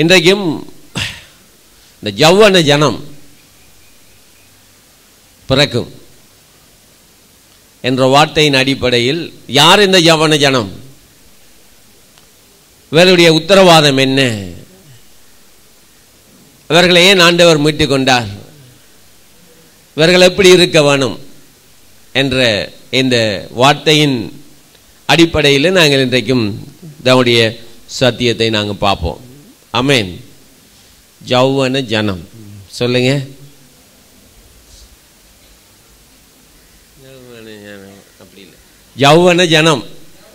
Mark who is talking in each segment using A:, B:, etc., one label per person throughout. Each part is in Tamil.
A: இன்றைக்கும் இந்த ஜவ்வன ஜனம் பிறக்கும் என்ற வார்த்தையின் அடிப்படையில் யார் இந்த ஜவன ஜனம் இவருடைய உத்தரவாதம் என்ன இவர்களை ஏன் ஆண்டவர் மீட்டுக் கொண்டார் இவர்கள் எப்படி இருக்க வேணும் என்ற இந்த வார்த்தையின் அடிப்படையில் நாங்கள் இன்றைக்கும் நம்முடைய சத்தியத்தை நாங்கள் பார்ப்போம் அமேன் ஜவ்வன ஜனம் சொல்லுங்க அப்படி இல்லை ஜவ்வன ஜனம்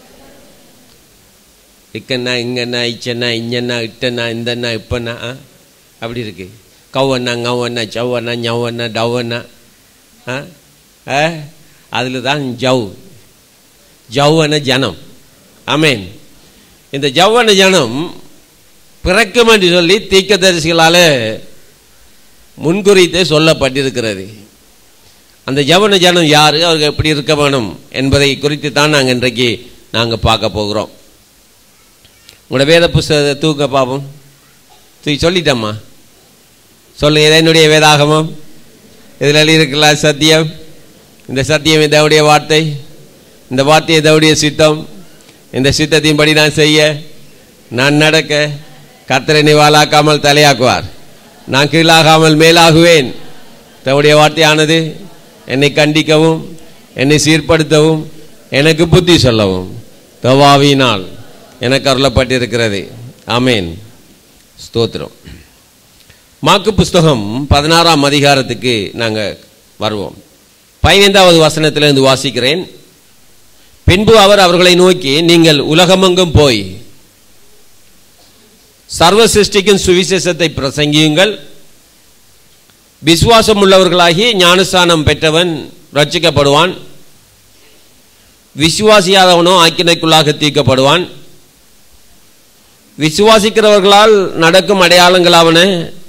A: இக்கண்ணா இங்கண்ணா இச்சண்ணா இஞ்சண்ணா இட்டண்ணா இந்தண்ணா இப்பண்ணா ஆ? அப்படி இருக்கு கவ்வண்ணா ngவண்ணா சவ்வண்ணா ஞவண்ணா டவ்வண்ணா ஆ அதில் தான் ஜவ் ஜவ்வன ஜனம் ஆமேன் இந்த ஜவ்வன ஜனம் பிறக்கும் என்று சொல்லி தீக்கதரிசிகளால் முன்குறித்தே சொல்லப்பட்டிருக்கிறது அந்த ஜவன ஜனம் யார் அவர்கள் எப்படி இருக்க வேணும் என்பதை குறித்து தான் நாங்கள் இன்றைக்கு நாங்கள் பார்க்க போகிறோம் உங்களோட வேத புஸ்தகத்தை தூக்க பாப்போம் தூக்கி சொல்லிட்டம்மா சொல்லுங்க இது என்னுடைய வேதாகமம் இதில் இருக்கலாம் சத்தியம் இந்த சத்தியம் இதனுடைய வார்த்தை இந்த வார்த்தை இதனுடைய சித்தம் இந்த சித்தத்தின்படி நான் செய்ய நான் நடக்க கர்த்தரை வாழாக்காமல் தலையாக்குவார் நான் கீழாகாமல் மேலாகுவேன் தன்னுடைய வார்த்தையானது என்னை கண்டிக்கவும் என்னை சீர்படுத்தவும் எனக்கு புத்தி சொல்லவும் தவாவினால் எனக்கு அருளப்பட்டிருக்கிறது ஆமேன் ஸ்தோத்திரம் மாக்கு புஸ்தகம் பதினாறாம் அதிகாரத்துக்கு நாங்கள் வருவோம் பதினைந்தாவது வசனத்திலிருந்து வாசிக்கிறேன் பின்பு அவர் அவர்களை நோக்கி நீங்கள் உலகமெங்கும் போய் சர்வ சிருஷ்டிக்கும் சுவிசேஷத்தை பிரசங்கியுங்கள் விசுவாசம் உள்ளவர்களாகி ஞானஸ்தானம் பெற்றவன் ரட்சிக்கப்படுவான் விசுவாசியாதவனோ ஆக்கினைக்குள்ளாக தீர்க்கப்படுவான் விசுவாசிக்கிறவர்களால் நடக்கும் அடையாளங்களாவன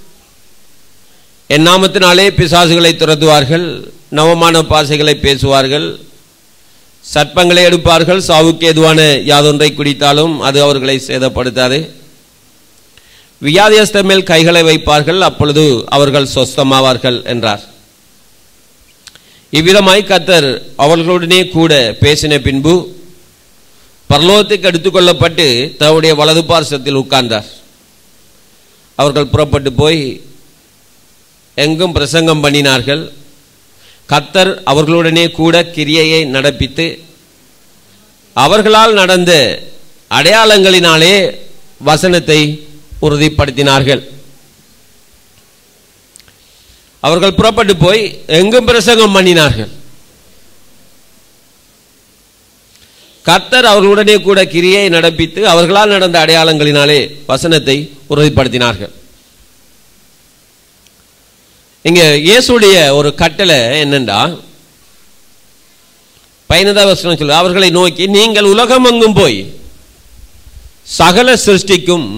A: என் நாமத்தினாலே பிசாசுகளை துரத்துவார்கள் நவமான பாசைகளை பேசுவார்கள் சர்ப்பங்களை எடுப்பார்கள் சாவுக்கு எதுவான யாதொன்றை குடித்தாலும் அது அவர்களை சேதப்படுத்தாது வியாதியஸ்த மேல் கைகளை வைப்பார்கள் அப்பொழுது அவர்கள் சொஸ்தமாவார்கள் என்றார் இவ்விதமாய் கத்தர் அவர்களுடனே கூட பேசின பின்பு பரலோகத்துக்கு எடுத்துக்கொள்ளப்பட்டு தன்னுடைய வலது பார்சத்தில் உட்கார்ந்தார் அவர்கள் புறப்பட்டு போய் எங்கும் பிரசங்கம் பண்ணினார்கள் கத்தர் அவர்களுடனே கூட கிரியையை நடப்பித்து அவர்களால் நடந்த அடையாளங்களினாலே வசனத்தை உறுதிப்படுத்தினார்கள் அவர்கள் புறப்பட்டு போய் எங்கும் பிரசங்கம் பண்ணினார்கள் கர்த்தர் அவர்களுடனே கூட கிரியை நடப்பித்து அவர்களால் நடந்த அடையாளங்களினாலே வசனத்தை உறுதிப்படுத்தினார்கள் இங்க இயேசுடைய ஒரு கட்டளை என்னண்டா பதினதாவது வசனம் சொல்லு அவர்களை நோக்கி நீங்கள் உலகமெங்கும் போய் சகல சிருஷ்டிக்கும்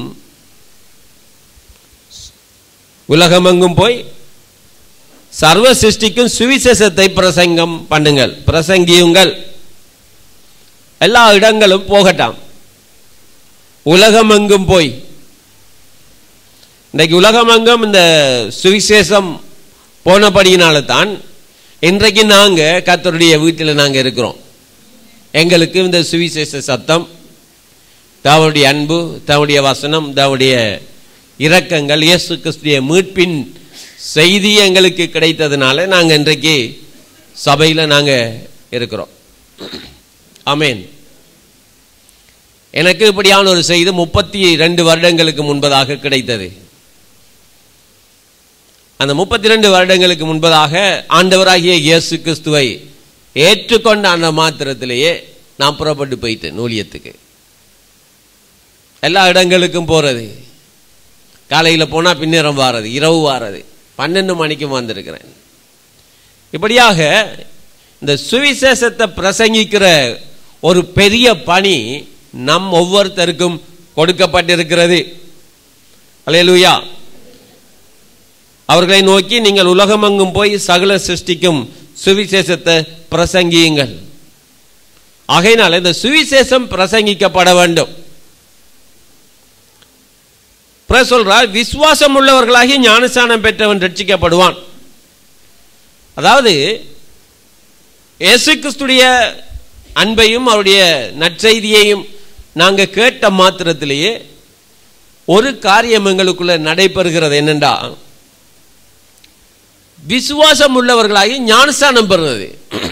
A: உலகமெங்கும் போய் சர்வ சிருஷ்டிக்கும் சுவிசேஷத்தை பிரசங்கம் பண்ணுங்கள் பிரசங்கியுங்கள் எல்லா இடங்களும் போகட்டாம் உலகமெங்கும் போய் இன்றைக்கு உலகமெங்கும் இந்த சுவிசேஷம் போனபடியினால தான் இன்றைக்கு நாங்க கத்தருடைய வீட்டில் நாங்க இருக்கிறோம் எங்களுக்கு இந்த சுவிசேஷ சத்தம் தாவுடைய அன்பு தாவுடைய வசனம் தாவுடைய இரக்கங்கள் இயேசு கிறிஸ்துடைய மீட்பின் செய்தி எங்களுக்கு கிடைத்ததுனால நாங்கள் இன்றைக்கு சபையில் நாங்கள் இருக்கிறோம் ஆமேன் எனக்கு இப்படியான ஒரு செய்தி முப்பத்தி ரெண்டு வருடங்களுக்கு முன்பதாக கிடைத்தது அந்த முப்பத்தி ரெண்டு வருடங்களுக்கு முன்பதாக ஆண்டவராகிய இயேசு கிறிஸ்துவை ஏற்றுக்கொண்ட அந்த மாத்திரத்திலேயே நான் புறப்பட்டு போயிட்டேன் ஊழியத்துக்கு எல்லா இடங்களுக்கும் போறது காலையில் போனால் பின்னேரம் வாரது இரவு வாரது பன்னெண்டு மணிக்கும் வந்திருக்கிறேன் இப்படியாக இந்த சுவிசேஷத்தை பிரசங்கிக்கிற ஒரு பெரிய பணி நம் ஒவ்வொருத்தருக்கும் கொடுக்கப்பட்டிருக்கிறது அலையலூயா அவர்களை நோக்கி நீங்கள் உலகமெங்கும் போய் சகல சிருஷ்டிக்கும் சுவிசேஷத்தை பிரசங்கியுங்கள் ஆகையினால் இந்த சுவிசேஷம் பிரசங்கிக்கப்பட வேண்டும் பிறகு சொல்றார் விசுவாசம் உள்ளவர்களாகி ஞானஸ்தானம் பெற்றவன் ரட்சிக்கப்படுவான் அதாவது இயேசு கிறிஸ்துடைய அன்பையும் அவருடைய நற்செய்தியையும் நாங்க கேட்ட மாத்திரத்திலேயே ஒரு காரியம் எங்களுக்குள்ள நடைபெறுகிறது என்னென்றா விசுவாசம் உள்ளவர்களாகி ஞானஸ்தானம் பெறுவது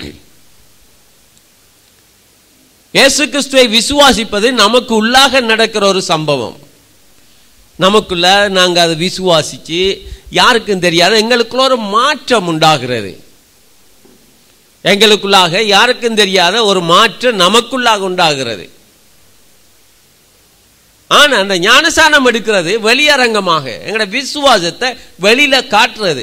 A: இயேசு கிறிஸ்துவை விசுவாசிப்பது நமக்கு உள்ளாக நடக்கிற ஒரு சம்பவம் நமக்குள்ள நாங்கள் அதை விசுவாசிச்சு யாருக்கும் தெரியாது எங்களுக்குள்ள ஒரு மாற்றம் உண்டாகிறது எங்களுக்குள்ளாக யாருக்கும் தெரியாத ஒரு மாற்றம் நமக்குள்ளாக உண்டாகிறது ஆனா அந்த ஞானசானம் எடுக்கிறது வெளியரங்கமாக எங்களோட விசுவாசத்தை வெளியில காட்டுறது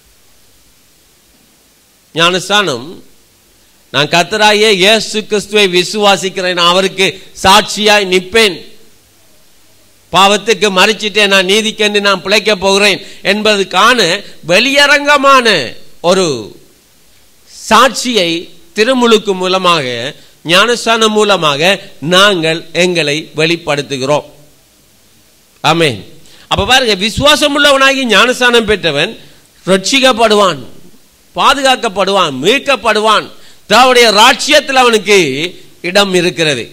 A: ஞானஸ்தானம் நான் கத்தராயே இயேசு கிறிஸ்துவை விசுவாசிக்கிறேன் அவருக்கு சாட்சியாய் நிற்பேன் பாவத்துக்கு மறிச்சிட்டேன் நான் நீதிக்கென்று நான் பிழைக்க போகிறேன் என்பதுக்கான வெளியரங்கமான ஒரு சாட்சியை திருமுழுக்கு மூலமாக ஞானஸ்தானம் மூலமாக நாங்கள் எங்களை வெளிப்படுத்துகிறோம் ஆமென் அப்ப பாருங்க விசுவாசம் உள்ளவனாகி ஞானஸ்தானம் பெற்றவன் ரட்சிக்கப்படுவான் பாதுகாக்கப்படுவான் மீட்கப்படுவான் தன்னுடைய ராட்சியத்தில் அவனுக்கு இடம் இருக்கிறது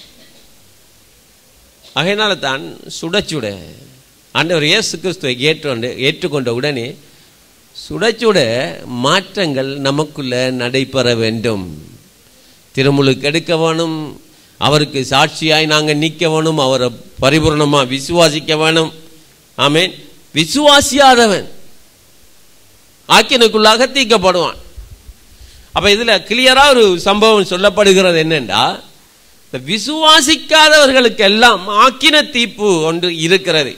A: அதனால தான் சுடச்சுட ஆண்டவர் இயேசு கிறிஸ்துவை ஏற்றுக்கொண்டு ஏற்றுக்கொண்ட உடனே சுடச்சுட மாற்றங்கள் நமக்குள்ள நடைபெற வேண்டும் திருமுழுக்கு எடுக்க வேணும் அவருக்கு சாட்சியாய் நாங்கள் நிற்க வேணும் அவரை பரிபூர்ணமாக விசுவாசிக்க வேணும் ஆமேன் விசுவாசியாதவன் ஆக்கினுக்குள்ளாக தீக்கப்படுவான் அப்ப இதுல கிளியரா ஒரு சம்பவம் சொல்லப்படுகிறது என்னென்றா இந்த விசுவாசிக்காதவர்களுக்கு எல்லாம் ஆக்கின தீப்பு ஒன்று இருக்கிறது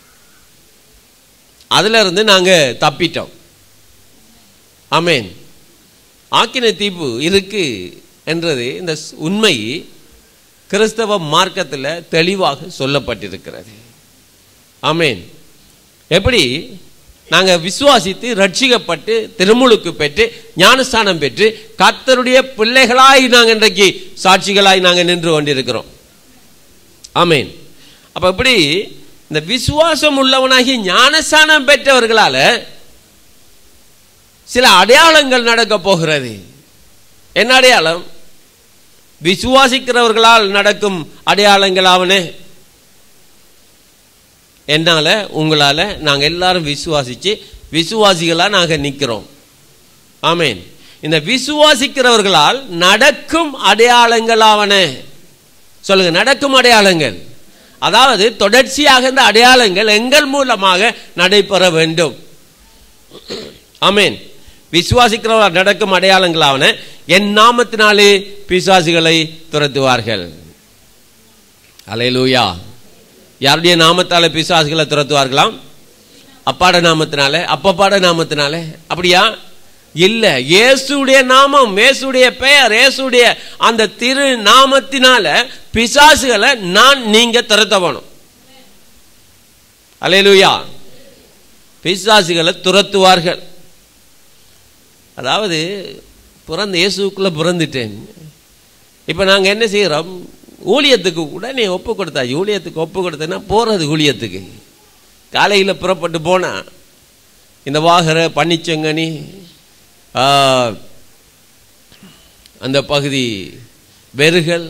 A: அதுல இருந்து நாங்க தப்பிட்டோம் ஆமேன் ஆக்கின தீப்பு இருக்கு என்றது இந்த உண்மை கிறிஸ்தவ மார்க்கத்தில் தெளிவாக சொல்லப்பட்டிருக்கிறது ஆமேன் எப்படி நாங்கள் விசுவாசித்து ரட்சிக்கப்பட்டு திருமுழுக்கு பெற்று ஞானஸ்தானம் பெற்று கர்த்தருடைய பிள்ளைகளாய் நாங்கள் இன்றைக்கு சாட்சிகளாய் நாங்கள் நின்று கொண்டிருக்கிறோம் ஆமேன் அப்ப இப்படி இந்த விசுவாசம் உள்ளவனாகி ஞானஸ்தானம் பெற்றவர்களால சில அடையாளங்கள் நடக்க போகிறது என்ன அடையாளம் விசுவாசிக்கிறவர்களால் நடக்கும் அடையாளங்கள் அவனே என்னால உங்களால நாங்க எல்லாரும் விசுவாசிச்சு விசுவாசிகளா நாங்க நிக்கிறோம் ஆமேன் இந்த விசுவாசிக்கிறவர்களால் நடக்கும் அடையாளங்கள் அவன சொல்லுங்க நடக்கும் அடையாளங்கள் அதாவது தொடர்ச்சியாக இந்த அடையாளங்கள் எங்கள் மூலமாக நடைபெற வேண்டும் ஆமேன் விசுவாசிக்கிறவர்கள் நடக்கும் அடையாளங்களாவன என் நாமத்தினாலே பிசாசுகளை துரத்துவார்கள் அலையலூயா யாருடைய நாமத்தால பிசாசுகளை துரத்துவார்களாம் அப்பாட நாமத்தினால அப்பப்பாட நாமத்தினால அப்படியா இல்ல இயேசுடைய நாமம் இயேசுடைய பெயர் இயேசுடைய அந்த திரு நாமத்தினால பிசாசுகளை நான் நீங்க துரத்த வேணும் அலையலூயா பிசாசுகளை துரத்துவார்கள் அதாவது பிறந்த இயேசுக்குள்ள பிறந்துட்டேன் இப்போ நாங்கள் என்ன செய்கிறோம் ஊழியத்துக்கு உடனே ஒப்பு கொடுத்தாச்சு ஊழியத்துக்கு ஒப்பு கொடுத்தேன்னா போகிறது ஊழியத்துக்கு காலையில் புறப்பட்டு போனால் இந்த வாகர பன்னிச்சங்கனி அந்த பகுதி வெறுகள்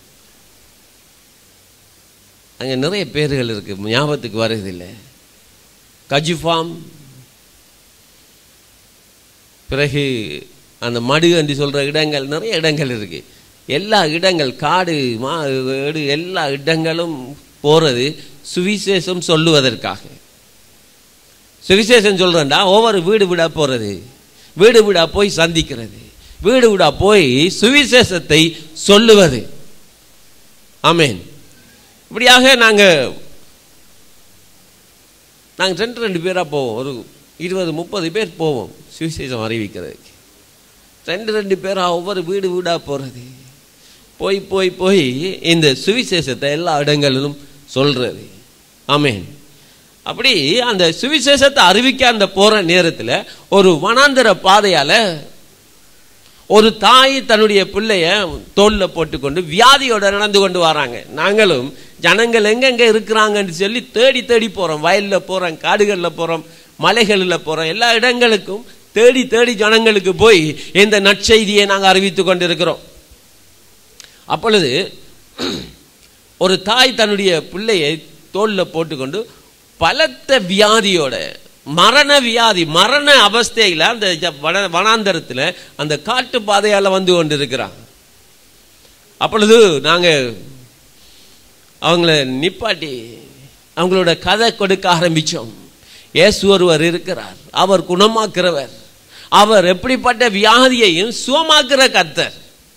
A: அங்கே நிறைய பேர்கள் இருக்கு ஞாபகத்துக்கு வருதில்லை கஜிஃபாம் பிறகு அந்த மடு என்று சொல்கிற இடங்கள் நிறைய இடங்கள் இருக்கு எல்லா இடங்கள் காடு மா வீடு எல்லா இடங்களும் போகிறது சுவிசேஷம் சொல்லுவதற்காக சுவிசேஷம் சொல்கிறேன்டா ஒவ்வொரு வீடு வீடா போகிறது வீடு வீடா போய் சந்திக்கிறது வீடு வீடா போய் சுவிசேஷத்தை சொல்லுவது ஆமேன் இப்படியாக நாங்கள் நாங்கள் ரெண்டு ரெண்டு பேராக போவோம் ஒரு இருபது முப்பது பேர் போவோம் சுவிசேஷம் அறிவிக்கிறதுக்கு ரெண்டு ரெண்டு பேராக ஒவ்வொரு வீடு வீடாக போகிறது போய் போய் போய் இந்த சுவிசேஷத்தை எல்லா இடங்களிலும் சொல்றது ஆமேன் அப்படி அந்த சுவிசேஷத்தை அறிவிக்க அந்த போற நேரத்தில் ஒரு வனாந்தர பாதையால ஒரு தாய் தன்னுடைய பிள்ளைய தோல்ல போட்டுக்கொண்டு வியாதியோட நடந்து கொண்டு வராங்க நாங்களும் ஜனங்கள் எங்கெங்க இருக்கிறாங்கன்னு சொல்லி தேடி தேடி போறோம் வயல்ல போறோம் காடுகள்ல போறோம் மலைகளில் போறோம் எல்லா இடங்களுக்கும் தேடி தேடி ஜனங்களுக்கு போய் இந்த நற்செய்தியை நாங்கள் அறிவித்து கொண்டிருக்கிறோம் அப்பொழுது ஒரு தாய் தன்னுடைய பிள்ளையை தோல்ல போட்டுக்கொண்டு பலத்த வியாதியோட மரண வியாதி மரண அவஸ்தையில் அந்த ஜ- வன வனாந்தரத்தில் அந்த காட்டு பாதையால் வந்து கொண்டிருக்கிறான் அப்பொழுது நாங்கள் அவங்கள நிப்பாட்டி அவங்களோட கதை கொடுக்க ஆரம்பிச்சோம் இயேசு ஒருவர் இருக்கிறார் அவர் குணமாக்குறவர் அவர் எப்படிப்பட்ட வியாதியையும் சுகமாக்குற கர்த்தர்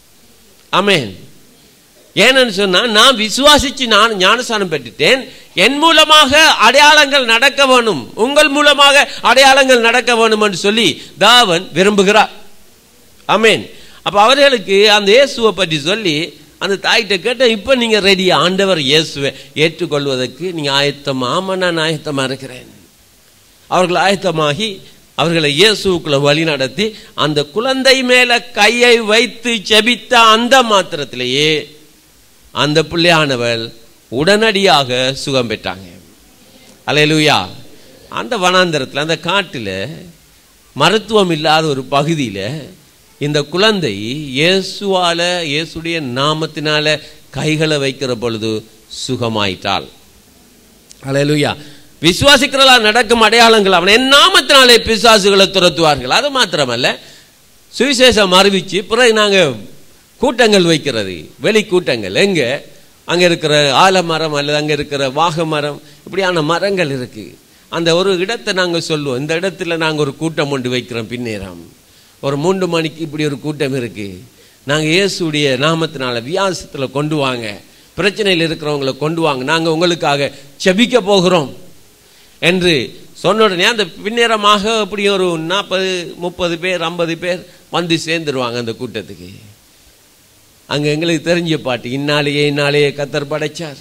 A: ஆமென் ஏன்னு சொன்னா நான் விசுவாசிச்சு நான் ஞானஸ்தானம் பெற்றுட்டேன் என் மூலமாக அடையாளங்கள் நடக்க வேணும் உங்கள் மூலமாக அடையாளங்கள் நடக்க வேணும் என்று சொல்லி தாவன் விரும்புகிறார் ஆமென் அப்ப அவர்களுக்கு அந்த இயேசுவை பற்றி சொல்லி அந்த தாய்கிட்ட கேட்ட இப்ப நீங்க ரெடி ஆண்டவர் இயேசுவை ஏற்றுக்கொள்வதற்கு நீங்க ஆயத்தமா ஆமா நான் ஆயத்தமா இருக்கிறேன் அவர்கள் ஆயத்தமாகி அவர்களை இயேசுக்குள்ள வழி நடத்தி அந்த குழந்தை மேல கையை வைத்து செபித்த அந்த மாத்திரத்திலேயே அந்த பிள்ளையானவள் உடனடியாக சுகம் பெற்றாங்க அல்லேலூயா அந்த வனாந்தரத்தில் அந்த காட்டில் மருத்துவம் இல்லாத ஒரு பகுதியில் இந்த குழந்தை இயேசுவால இயேசுடைய நாமத்தினால கைகளை வைக்கிற பொழுது சுகமாயிட்டாள் அல்லேலூயா விசுவாசிக்கிறதா நடக்கும் அடையாளங்கள் அவன் என் நாமத்தினாலே பிசாசுகளை துரத்துவார்கள் அது மாத்திரமல்ல சுவிசேஷம் அறிவிச்சு பிறகு நாங்கள் கூட்டங்கள் வைக்கிறது வெளி கூட்டங்கள் எங்க அங்க இருக்கிற ஆலமரம் அல்லது அங்க இருக்கிற வாகை மரம் இப்படியான மரங்கள் இருக்கு அந்த ஒரு இடத்தை நாங்க சொல்லுவோம் இந்த இடத்துல நாங்க ஒரு கூட்டம் கொண்டு வைக்கிறோம் பின்னேரம் ஒரு மூன்று மணிக்கு இப்படி ஒரு கூட்டம் இருக்கு நாங்க இயேசுடைய நாமத்தினால வியாசத்துல கொண்டு வாங்க பிரச்சனையில் இருக்கிறவங்களை கொண்டு வாங்க நாங்க உங்களுக்காக செபிக்க போகிறோம் என்று சொன்ன உடனே அந்த பின்னேரமாக அப்படி ஒரு நாற்பது முப்பது பேர் ஐம்பது பேர் வந்து சேர்ந்துருவாங்க அந்த கூட்டத்துக்கு அங்க எங்களுக்கு தெரிஞ்ச பாட்டு இந்நாளையே இந்நாளையே கத்தர் படைச்சார்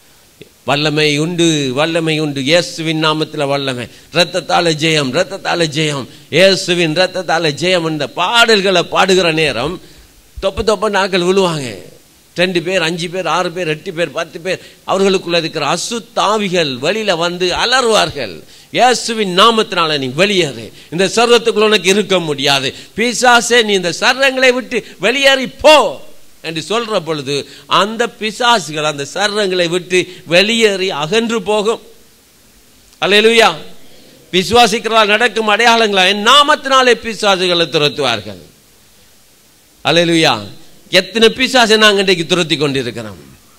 A: வல்லமை உண்டு வல்லமை உண்டு இயேசுவின் நாமத்தில் வல்லமை ரத்தத்தால ஜெயம் ரத்தத்தால ஜெயம் இயேசுவின் ரத்தத்தால ஜெயம் என்ற பாடல்களை பாடுகிற நேரம் தொப்பு தொப்ப நாட்கள் விழுவாங்க ரெண்டு பேர் அஞ்சு பேர் ஆறு பேர் எட்டு பேர் பத்து பேர் அவர்களுக்குள்ள இருக்கிற அசுத்தாவிகள் வெளியில வந்து அலறுவார்கள் இயேசுவின் நாமத்தினால நீ வெளியேறு இந்த சர்வத்துக்குள்ள உனக்கு இருக்க முடியாது பிசாசே நீ இந்த சர்வங்களை விட்டு வெளியேறி போ என்று சொல்ற பொழுது அந்த பிசாசுகள் அந்த சர்வங்களை விட்டு வெளியேறி அகன்று போகும் அல்லேலூயா விசுவாசிக்கிறதால் நடக்கும் அடையாளங்களா என் நாமத்தினாலே பிசாசுகளை துரத்துவார்கள் அல்லேலூயா எத்தனை பிசாசை நாங்கள் இன்றைக்கு துரத்தி கொண்டிருக்கிறோம்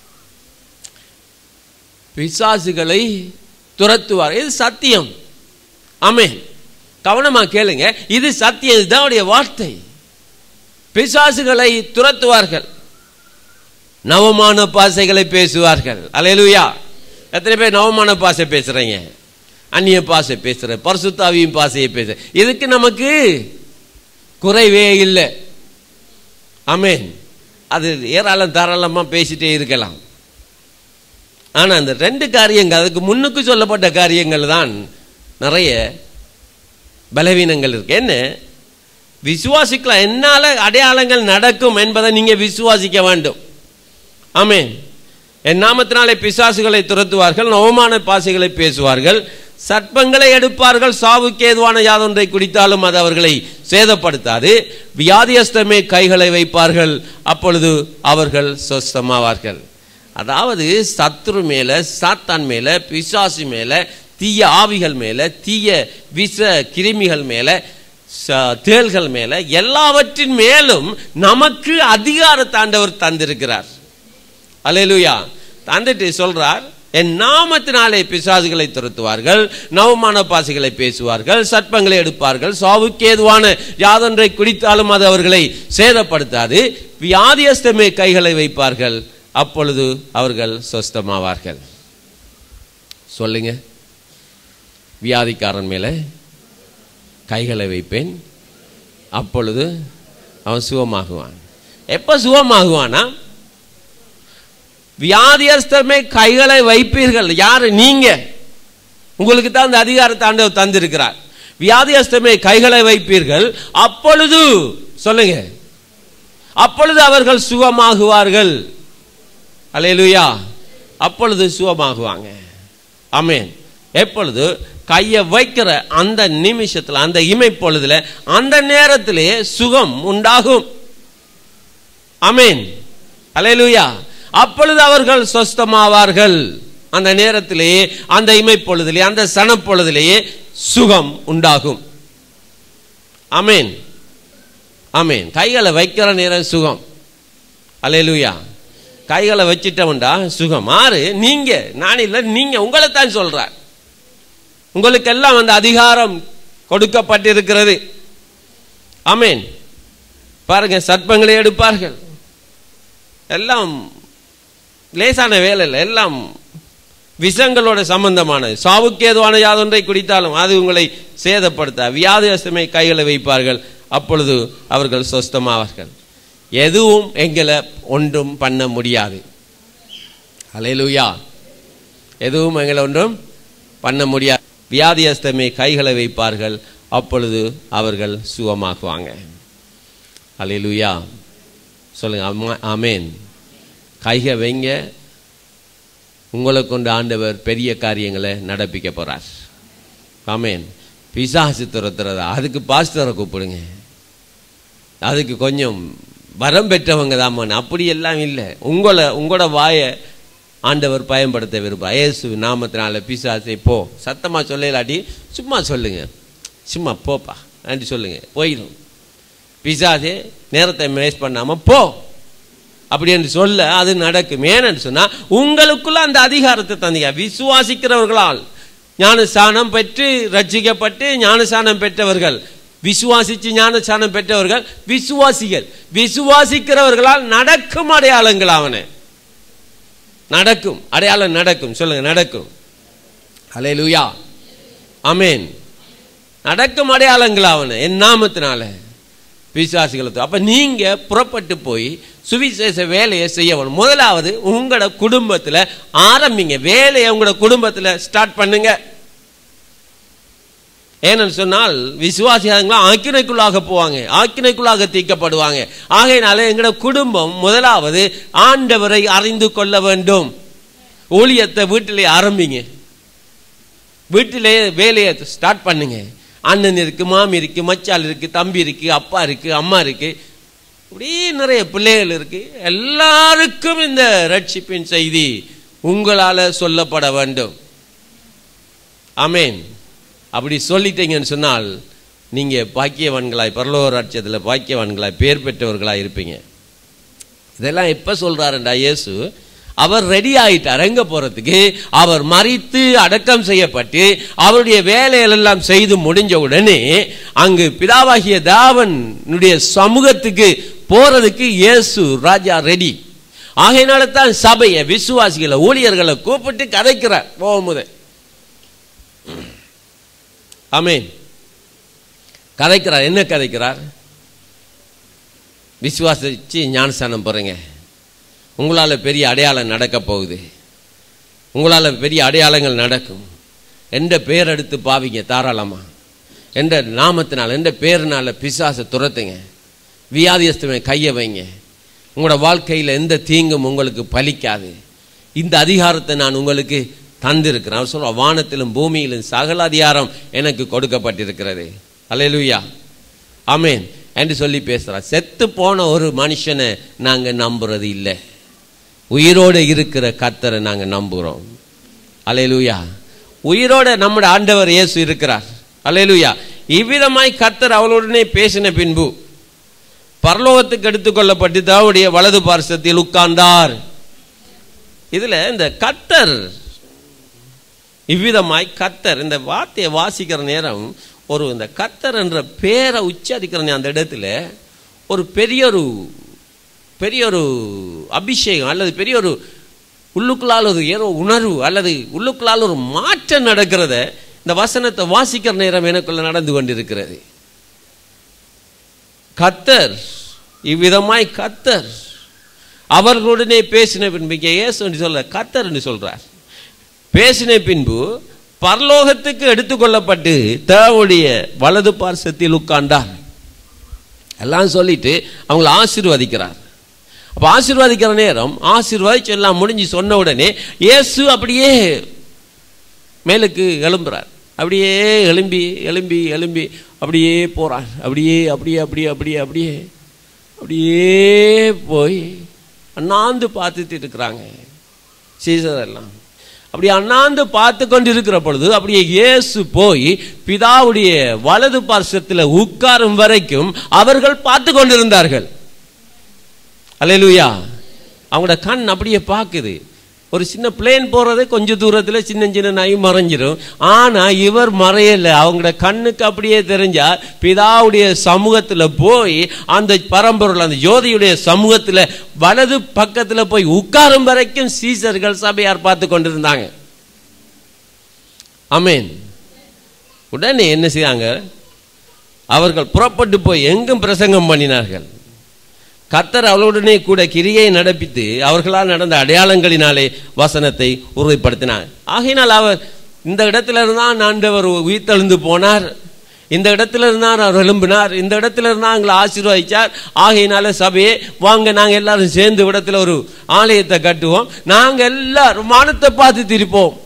A: பிசாசுகளை துரத்துவார் இது சத்தியம் ஆமென் கவனமா கேளுங்க இது சத்தியம் இதுதான் அவருடைய வார்த்தை பிசாசுகளை துரத்துவார்கள் நவமான பாசைகளை பேசுவார்கள் அல்லேலூயா எத்தனை பேர் நவமான பாசை பேசுறீங்க அந்நிய பாசை பேசுற பரிசுத்தாவியும் பாசையை பேசுற இதுக்கு நமக்கு குறைவே இல்லை ஆமென் அது ஏராளம் தாராளமா பேசிட்டே இருக்கலாம் ஆனா அந்த ரெண்டு காரியங்கள் அதுக்கு முன்னுக்கு சொல்லப்பட்ட காரியங்கள் தான் நிறைய பலவீனங்கள் இருக்கு என்ன விசுவாசிக்கலாம் என்னால அடையாளங்கள் நடக்கும் என்பதை நீங்க விசுவாசிக்க வேண்டும் ஆமென் என் நாமத்தினாலே பிசாசுகளை துரத்துவார்கள் நவமான பாசைகளை பேசுவார்கள் சர்ப்பங்களை எடுப்பார்கள் சாவுக்கு ஏதுவான யாதொன்றை குடித்தாலும் அது அவர்களை சேதப்படுத்தாது வியாதியஸ்தமே கைகளை வைப்பார்கள் அப்பொழுது அவர்கள் சொஸ்தமாவார்கள் அதாவது சத்ரு மேல சாத்தான் மேல பிசாசு மேல தீய ஆவிகள் மேல தீய விஷ கிருமிகள் மேல ச- தேள்கள் மேல எல்லாவற்றின் மேலும் நமக்கு அதிகாரத்தை ஆண்டவர் தந்திருக்கிறார் அல்லேலூயா தந்துட்டு சொல்றார் என் நாமத்தினாலே பிசாசுகளை துரத்துவார்கள் நவமான பாசிகளை பேசுவார்கள் சர்ப்பங்களை எடுப்பார்கள் சாவுக்கு ஏதுவான யாதொன்றை குடித்தாலும் அது அவர்களை சேதப்படுத்தாது வியாதியஸ்தமே கைகளை வைப்பார்கள் அப்பொழுது அவர்கள் சொஸ்தமாவார்கள் சொல்லுங்க வியாதிக்காரன் மேலே கைகளை வைப்பேன் அப்பொழுது அவன் சுகமாகுவான் எப்ப சுகமாகுவானா வியாதியஸ்தமே கைகளை வைப்பீர்கள் யாரு நீங்க உங்களுக்கு தான் அந்த அதிகாரத்தை ஆண்டவர் தந்திருக்கிறார் வியாதியஸ்தமே கைகளை வைப்பீர்கள் அப்பொழுது சொல்லுங்க அப்பொழுது அவர்கள் சுகமாகுவார்கள் அல்லேலூயா அப்பொழுது சுகமாகுவாங்க ஆமென் எப்பொழுது கையை வைக்கிற அந்த நிமிஷத்தில் அந்த இமைப்பொழுதுல அந்த நேரத்திலே சுகம் உண்டாகும் அமேன் அலையலூயா அப்பொழுது அவர்கள் சொஸ்தமாவார்கள் அந்த நேரத்திலேயே அந்த இமைப்பொழுதிலே அந்த சனப்பொழுதிலேயே சுகம் உண்டாகும் அமேன் அமேன் கைகளை வைக்கிற நேரம் சுகம் அலையலூயா கைகளை வச்சிட்டவன்டா சுகம் ஆறு நீங்க நான் இல்லை நீங்க உங்களை தான் சொல்றார் உங்களுக்கெல்லாம் அந்த அதிகாரம் கொடுக்கப்பட்டிருக்கிறது ஆமேன் பாருங்க சர்ப்பங்களை எடுப்பார்கள் எல்லாம் லேசான வேலை இல்லை எல்லாம் விஷங்களோட சம்பந்தமானது சாவுக்கு ஏதுவான யாதொன்றை குடித்தாலும் அது உங்களை சேதப்படுத்த வியாதியஸ்தமை கைகளை வைப்பார்கள் அப்பொழுது அவர்கள் சொஸ்தமாவார்கள் எதுவும் எங்களை ஒன்றும் பண்ண முடியாது அலையலுயா எதுவும் எங்களை ஒன்றும் பண்ண முடியாது வியாதியஸ்தமே கைகளை வைப்பார்கள் அப்பொழுது அவர்கள் சுகமாக்குவாங்க அலையலுயா சொல்லுங்க அம்மா ஆமேன் கைக வைங்க உங்களை கொண்டு ஆண்டவர் பெரிய காரியங்களை நடப்பிக்க போறார் ஆமேன் பிசாசு துரத்துறதா அதுக்கு பாஸ்டரை கூப்பிடுங்க அதுக்கு கொஞ்சம் வரம் பெற்றவங்க தான் அப்படி எல்லாம் இல்லை உங்களை உங்களோட வாயை ஆண்டவர் பயன்படுத்த விரும்புகிறார் இயேசு நாமத்தினால பிசாசை போ சத்தமாக சொல்லலாட்டி சும்மா சொல்லுங்க சும்மா போப்பா நன்றி சொல்லுங்க போயிடும் பிசாசே நேரத்தை வேஸ்ட் பண்ணாம போ அப்படி என்று சொல்ல அது நடக்கும் ஏன்னு சொன்னா உங்களுக்குள்ள அந்த அதிகாரத்தை தந்தீங்க விசுவாசிக்கிறவர்களால் ஞானசானம் பெற்று ரட்சிக்கப்பட்டு ஞானசானம் பெற்றவர்கள் விசுவாசிச்சு ஞானசானம் பெற்றவர்கள் விசுவாசிகள் விசுவாசிக்கிறவர்களால் நடக்கும் அடையாளங்கள் அவனை நடக்கும் அடையாளம் நடக்கும் சொல்லுங்க நடக்கும் அலே லூயா அமேன் நடக்கும் அடையாளங்கள் அவனை என் நாமத்தினால விசுவாசிகளுக்கு அப்ப நீங்க புறப்பட்டு போய் சுவிசேஷ வேலையை செய்யணும் முதலாவது உங்களோட குடும்பத்துல ஆரம்பிங்க வேலையை உங்களோட குடும்பத்துல ஸ்டார்ட் பண்ணுங்க ஏன்னு சொன்னால் விசுவாசிகளாம் ஆக்கினைக்குள்ளாக போவாங்க ஆக்கினைக்குள்ளாக தீர்க்கப்படுவாங்க ஆகையினால எங்களோட குடும்பம் முதலாவது ஆண்டவரை அறிந்து கொள்ள வேண்டும் ஊழியத்தை வீட்டிலே ஆரம்பிங்க வீட்டிலே வேலையை ஸ்டார்ட் பண்ணுங்க அண்ணன் இருக்கு மாமி இருக்கு மச்சால் இருக்கு தம்பி இருக்கு அப்பா இருக்கு அம்மா இருக்கு இப்படி நிறைய பிள்ளைகள் இருக்கு எல்லாருக்கும் இந்த ரட்சிப்பின் செய்தி உங்களால சொல்லப்பட வேண்டும் ஆமேன் அப்படி சொல்லிட்டீங்கன்னு சொன்னால் நீங்க பாக்கியவான்களாய் பரலோக ராட்சியத்தில் பாக்கியவான்களாய் பேர் பெற்றவர்களாய் இருப்பீங்க இதெல்லாம் எப்ப சொல்றாருண்டா இயேசு அவர் ரெடி ஆயிட்டார் எங்க போறதுக்கு அவர் மறித்து அடக்கம் செய்யப்பட்டு அவருடைய வேலைகளெல்லாம் செய்து முடிஞ்ச உடனே அங்கு பிதாவாகிய தாவனுடைய சமூகத்துக்கு போறதுக்கு இயேசு ராஜா ரெடி ஆகையினால தான் சபையை விசுவாசிகளை ஊழியர்களை கூப்பிட்டு கதைக்கிறார் போகும்போது ஆமேன் கதைக்கிறார் என்ன கதைக்கிறார் விசுவாசிச்சு ஞானஸ்தானம் போறீங்க உங்களால் பெரிய அடையாளம் நடக்க போகுது உங்களால் பெரிய அடையாளங்கள் நடக்கும் எந்த பேர் எடுத்து பாவிங்க தாராளமா எந்த நாமத்தினால் எந்த பேருனால பிசாசை துரத்துங்க வியாதியஸ்தமை கையை வைங்க உங்களோட வாழ்க்கையில் எந்த தீங்கும் உங்களுக்கு பலிக்காது இந்த அதிகாரத்தை நான் உங்களுக்கு தந்திருக்கிறேன் அவர் சொல்ற வானத்திலும் பூமியிலும் சகல அதிகாரம் எனக்கு கொடுக்கப்பட்டிருக்கிறது அலையலுயா ஆமேன் என்று சொல்லி பேசுகிறார் செத்து போன ஒரு மனுஷனை நாங்கள் நம்புறது இல்லை உயிரோடு இருக்கிற கத்தரை நாங்கள் நம்புகிறோம் அலையலுயா உயிரோட நம்முடைய ஆண்டவர் இயேசு இருக்கிறார் அலையலுயா இவ்விதமாய் கத்தர் அவளுடனே பேசின பின்பு பரலோகத்துக்கு எடுத்துக்கொள்ளப்பட்டு தாவுடைய வலது பார்சத்தில் உட்கார்ந்தார் இதுல இந்த கத்தர் இவ்விதமாய் கத்தர் இந்த வார்த்தையை வாசிக்கிற நேரம் ஒரு இந்த கத்தர் என்ற பேரை உச்சரிக்கிற அந்த இடத்துல ஒரு பெரிய ஒரு பெரிய ஒரு அபிஷேகம் அல்லது பெரிய ஒரு உள்ளுக்குள்ளால் ஒரு ஏதோ உணர்வு அல்லது உள்ளுக்குள்ளால் ஒரு மாற்றம் நடக்கிறத இந்த வசனத்தை வாசிக்கிற நேரம் எனக்குள்ள நடந்து கொண்டிருக்கிறது கத்தர் இவ்விதமாய் கத்தர் அவர்களுடனே பேசின பின்பு இங்கே ஏசு என்று சொல்ல கத்தர் என்று சொல்றார் பேசின பின்பு பரலோகத்துக்கு எடுத்துக்கொள்ளப்பட்டு தேவனுடைய வலது பார்சத்தில் உட்கார்ந்தார் எல்லாம் சொல்லிட்டு அவங்கள ஆசீர்வதிக்கிறார் அப்போ ஆசீர்வதிக்கிற நேரம் ஆசீர்வதிச்சு எல்லாம் முடிஞ்சு சொன்ன உடனே இயேசு அப்படியே மேலுக்கு எழும்புறார் அப்படியே எழும்பி எழும்பி எழும்பி அப்படியே போறார் அப்படியே அப்படியே அப்படியே அப்படியே அப்படியே அப்படியே போய் அண்ணாந்து பார்த்துட்டு இருக்கிறாங்க சீசர் எல்லாம் அப்படி அண்ணாந்து பார்த்து கொண்டு இருக்கிற பொழுது அப்படியே இயேசு போய் பிதாவுடைய வலது பார்சத்தில் உட்காரும் வரைக்கும் அவர்கள் பார்த்து கொண்டிருந்தார்கள் அல்லேலூயா அவங்களோட கண் அப்படியே பார்க்குது ஒரு சின்ன பிளேன் போறது கொஞ்ச தூரத்துல சின்ன சின்ன நாய் மறைஞ்சிரும் ஆனா இவர் மறையல அவங்களோட கண்ணுக்கு அப்படியே தெரிஞ்சா பிதாவுடைய சமூகத்துல போய் அந்த பரம்பொருள் அந்த ஜோதியுடைய சமூகத்துல வலது பக்கத்துல போய் உட்காரும் வரைக்கும் சீசர்கள் சபையார் பார்த்து கொண்டிருந்தாங்க அமேன் உடனே என்ன செய்தாங்க அவர்கள் புறப்பட்டு போய் எங்கும் பிரசங்கம் பண்ணினார்கள் கர்த்தர் அவளுடனே கூட கிரியை நடப்பித்து அவர்களால் நடந்த அடையாளங்களினாலே வசனத்தை உறுதிப்படுத்தினார் ஆகையினால் அவர் இந்த இடத்துல இருந்தான் ஆண்டவர் உயிர்த்தெழுந்து போனார் இந்த இடத்துல இருந்தார் அவர் எழும்பினார் இந்த இடத்துல இருந்தா எங்களை ஆசீர்வதிச்சார் ஆகையினால சபையே வாங்க நாங்க எல்லாரும் சேர்ந்து இடத்துல ஒரு ஆலயத்தை கட்டுவோம் நாங்க எல்லாரும் வானத்தை பார்த்து திருப்போம்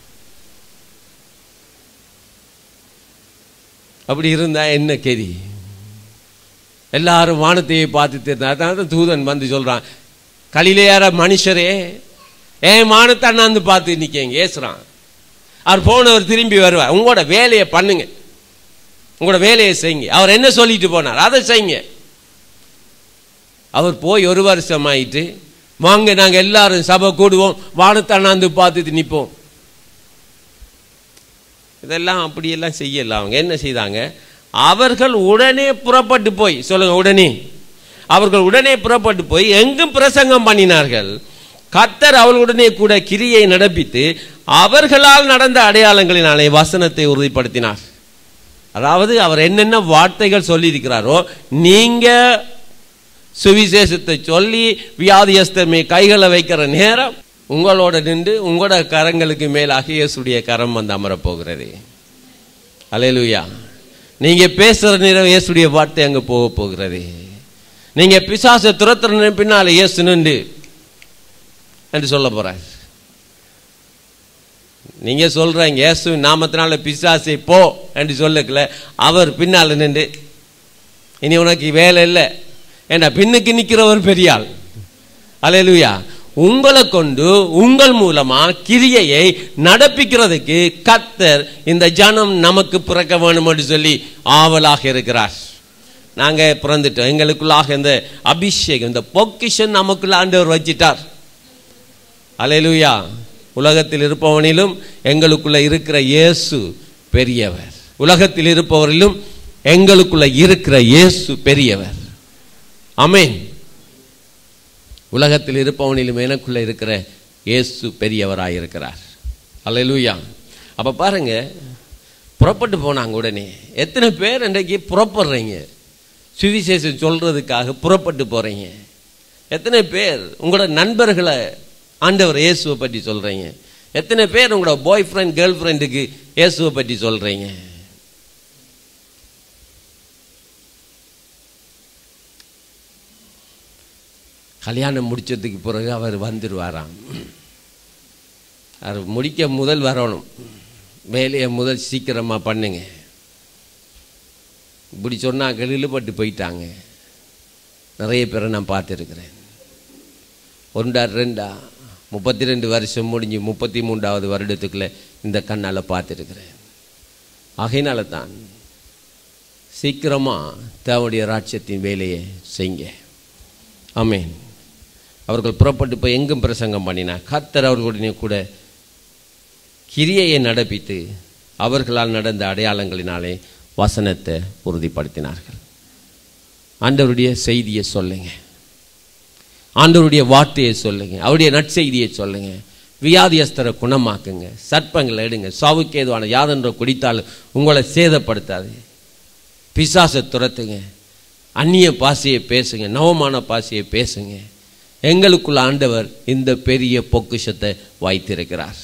A: அப்படி இருந்தா என்ன கெதி எல்லாரும் வானத்தையே பார்த்து இருந்தார் அதனால தான் தூதன் வந்து சொல்றான் கலிலேயார மனுஷரே ஏன் வானத்தை அண்ணாந்து பார்த்து நிக்கங்க ஏசுறான் அவர் போனவர் திரும்பி வருவார் உங்களோட வேலையை பண்ணுங்க உங்களோட வேலையை செய்யுங்க அவர் என்ன சொல்லிட்டு போனார் அதை செய்யுங்க அவர் போய் ஒரு வருஷம் ஆயிட்டு வாங்க நாங்க எல்லாரும் சபை கூடுவோம் வானத்தை அண்ணாந்து பார்த்துட்டு நிற்போம் இதெல்லாம் அப்படியெல்லாம் செய்யல அவங்க என்ன செய்தாங்க அவர்கள் உடனே புறப்பட்டு போய் சொல்லுங்க உடனே அவர்கள் உடனே புறப்பட்டு போய் எங்கும் பிரசங்கம் பண்ணினார்கள் கத்தர் அவர்களுடனே கூட கிரியை நடப்பித்து அவர்களால் நடந்த அடையாளங்களினாலே வசனத்தை உறுதிப்படுத்தினார் அதாவது அவர் என்னென்ன வார்த்தைகள் சொல்லியிருக்கிறாரோ நீங்க சுவிசேஷத்தை சொல்லி வியாதியஸ்தர் மே கைகளை வைக்கிற நேரம் உங்களோட நின்று உங்களோட கரங்களுக்கு மேலாக இயேசுடைய கரம் வந்து அமரப் போகிறது அலையலுயா நீங்க பேசுற நேரம் இயேசுடைய வார்த்தை அங்க போக போகிறது நீங்க பிசாசை துரத்துற பின்னால இயேசு நின்று என்று சொல்ல போறார் நீங்க சொல்றீங்க இயேசு நாமத்தினால பிசாசை போ என்று சொல்லக்கல அவர் பின்னால் நின்று இனி உனக்கு வேலை இல்லை ஏன்னா பின்னுக்கு நிற்கிறவர் பெரியாள் அலையலுயா உங்களை கொண்டு உங்கள் மூலமா கிரியையை நடப்பிக்கிறதுக்கு கத்தர் இந்த ஜனம் நமக்கு பிறக்க வேணும் என்று சொல்லி ஆவலாக இருக்கிறார் நாங்க பிறந்துட்டோம் எங்களுக்குள்ளாக இந்த அபிஷேகம் இந்த பொக்கிஷன் நமக்குள்ள ஆண்டவர் வச்சிட்டார் அலையலுயா உலகத்தில் இருப்பவனிலும் எங்களுக்குள்ள இருக்கிற இயேசு பெரியவர் உலகத்தில் இருப்பவரிலும் எங்களுக்குள்ள இருக்கிற இயேசு பெரியவர் அமேன் உலகத்தில் இருப்பவனிலும் எனக்குள்ள இருக்கிற இயேசு பெரியவராக இருக்கிறார் அல்லேலூயா அப்ப பாருங்க புறப்பட்டு போனாங்க உடனே எத்தனை பேர் இன்றைக்கு புறப்படுறீங்க சுவிசேஷம் சொல்றதுக்காக புறப்பட்டு போறீங்க எத்தனை பேர் உங்களோட நண்பர்களை ஆண்டவர் இயேசுவை பற்றி சொல்றீங்க எத்தனை பேர் உங்களோட பாய் ஃப்ரெண்ட் கேர்ள் ஃப்ரெண்டுக்கு இயேசுவை பற்றி சொல்றீங்க கல்யாணம் முடிச்சதுக்கு பிறகு அவர் வந்துடுவாராம் அவர் முடிக்க முதல் வரணும் வேலையை முதல் சீக்கிரமாக பண்ணுங்க இப்படி சொன்னாங்க இழுபட்டு போயிட்டாங்க நிறைய பேரை நான் பார்த்துருக்கிறேன் ஒன்றா ரெண்டா முப்பத்தி ரெண்டு வருஷம் முடிஞ்சு முப்பத்தி மூன்றாவது வருடத்துக்குள்ள இந்த கண்ணால் பார்த்துருக்கிறேன் ஆகையினால தான் சீக்கிரமாக தேவனுடைய ராட்சியத்தின் வேலையை செய்ங்க ஆமேன் அவர்கள் புறப்பட்டு போய் எங்கும் பிரசங்கம் பண்ணினார் கர்த்தர் அவர்களுடனே கூட கிரியையை நடப்பித்து அவர்களால் நடந்த அடையாளங்களினாலே வசனத்தை உறுதிப்படுத்தினார்கள் ஆண்டவருடைய செய்தியை சொல்லுங்க ஆண்டவருடைய வார்த்தையை சொல்லுங்க அவருடைய நற்செய்தியை சொல்லுங்க வியாதியஸ்தரை குணமாக்குங்க சர்ப்பங்களை எடுங்க சாவுக்கு ஏதுவான யாதென்ற குடித்தாலும் உங்களை சேதப்படுத்தாது பிசாசை துரத்துங்க அந்நிய பாசையை பேசுங்க நவமான பாசையை பேசுங்க எங்களுக்குள்ள ஆண்டவர் இந்த பெரிய பொக்கிஷத்தை வைத்திருக்கிறார்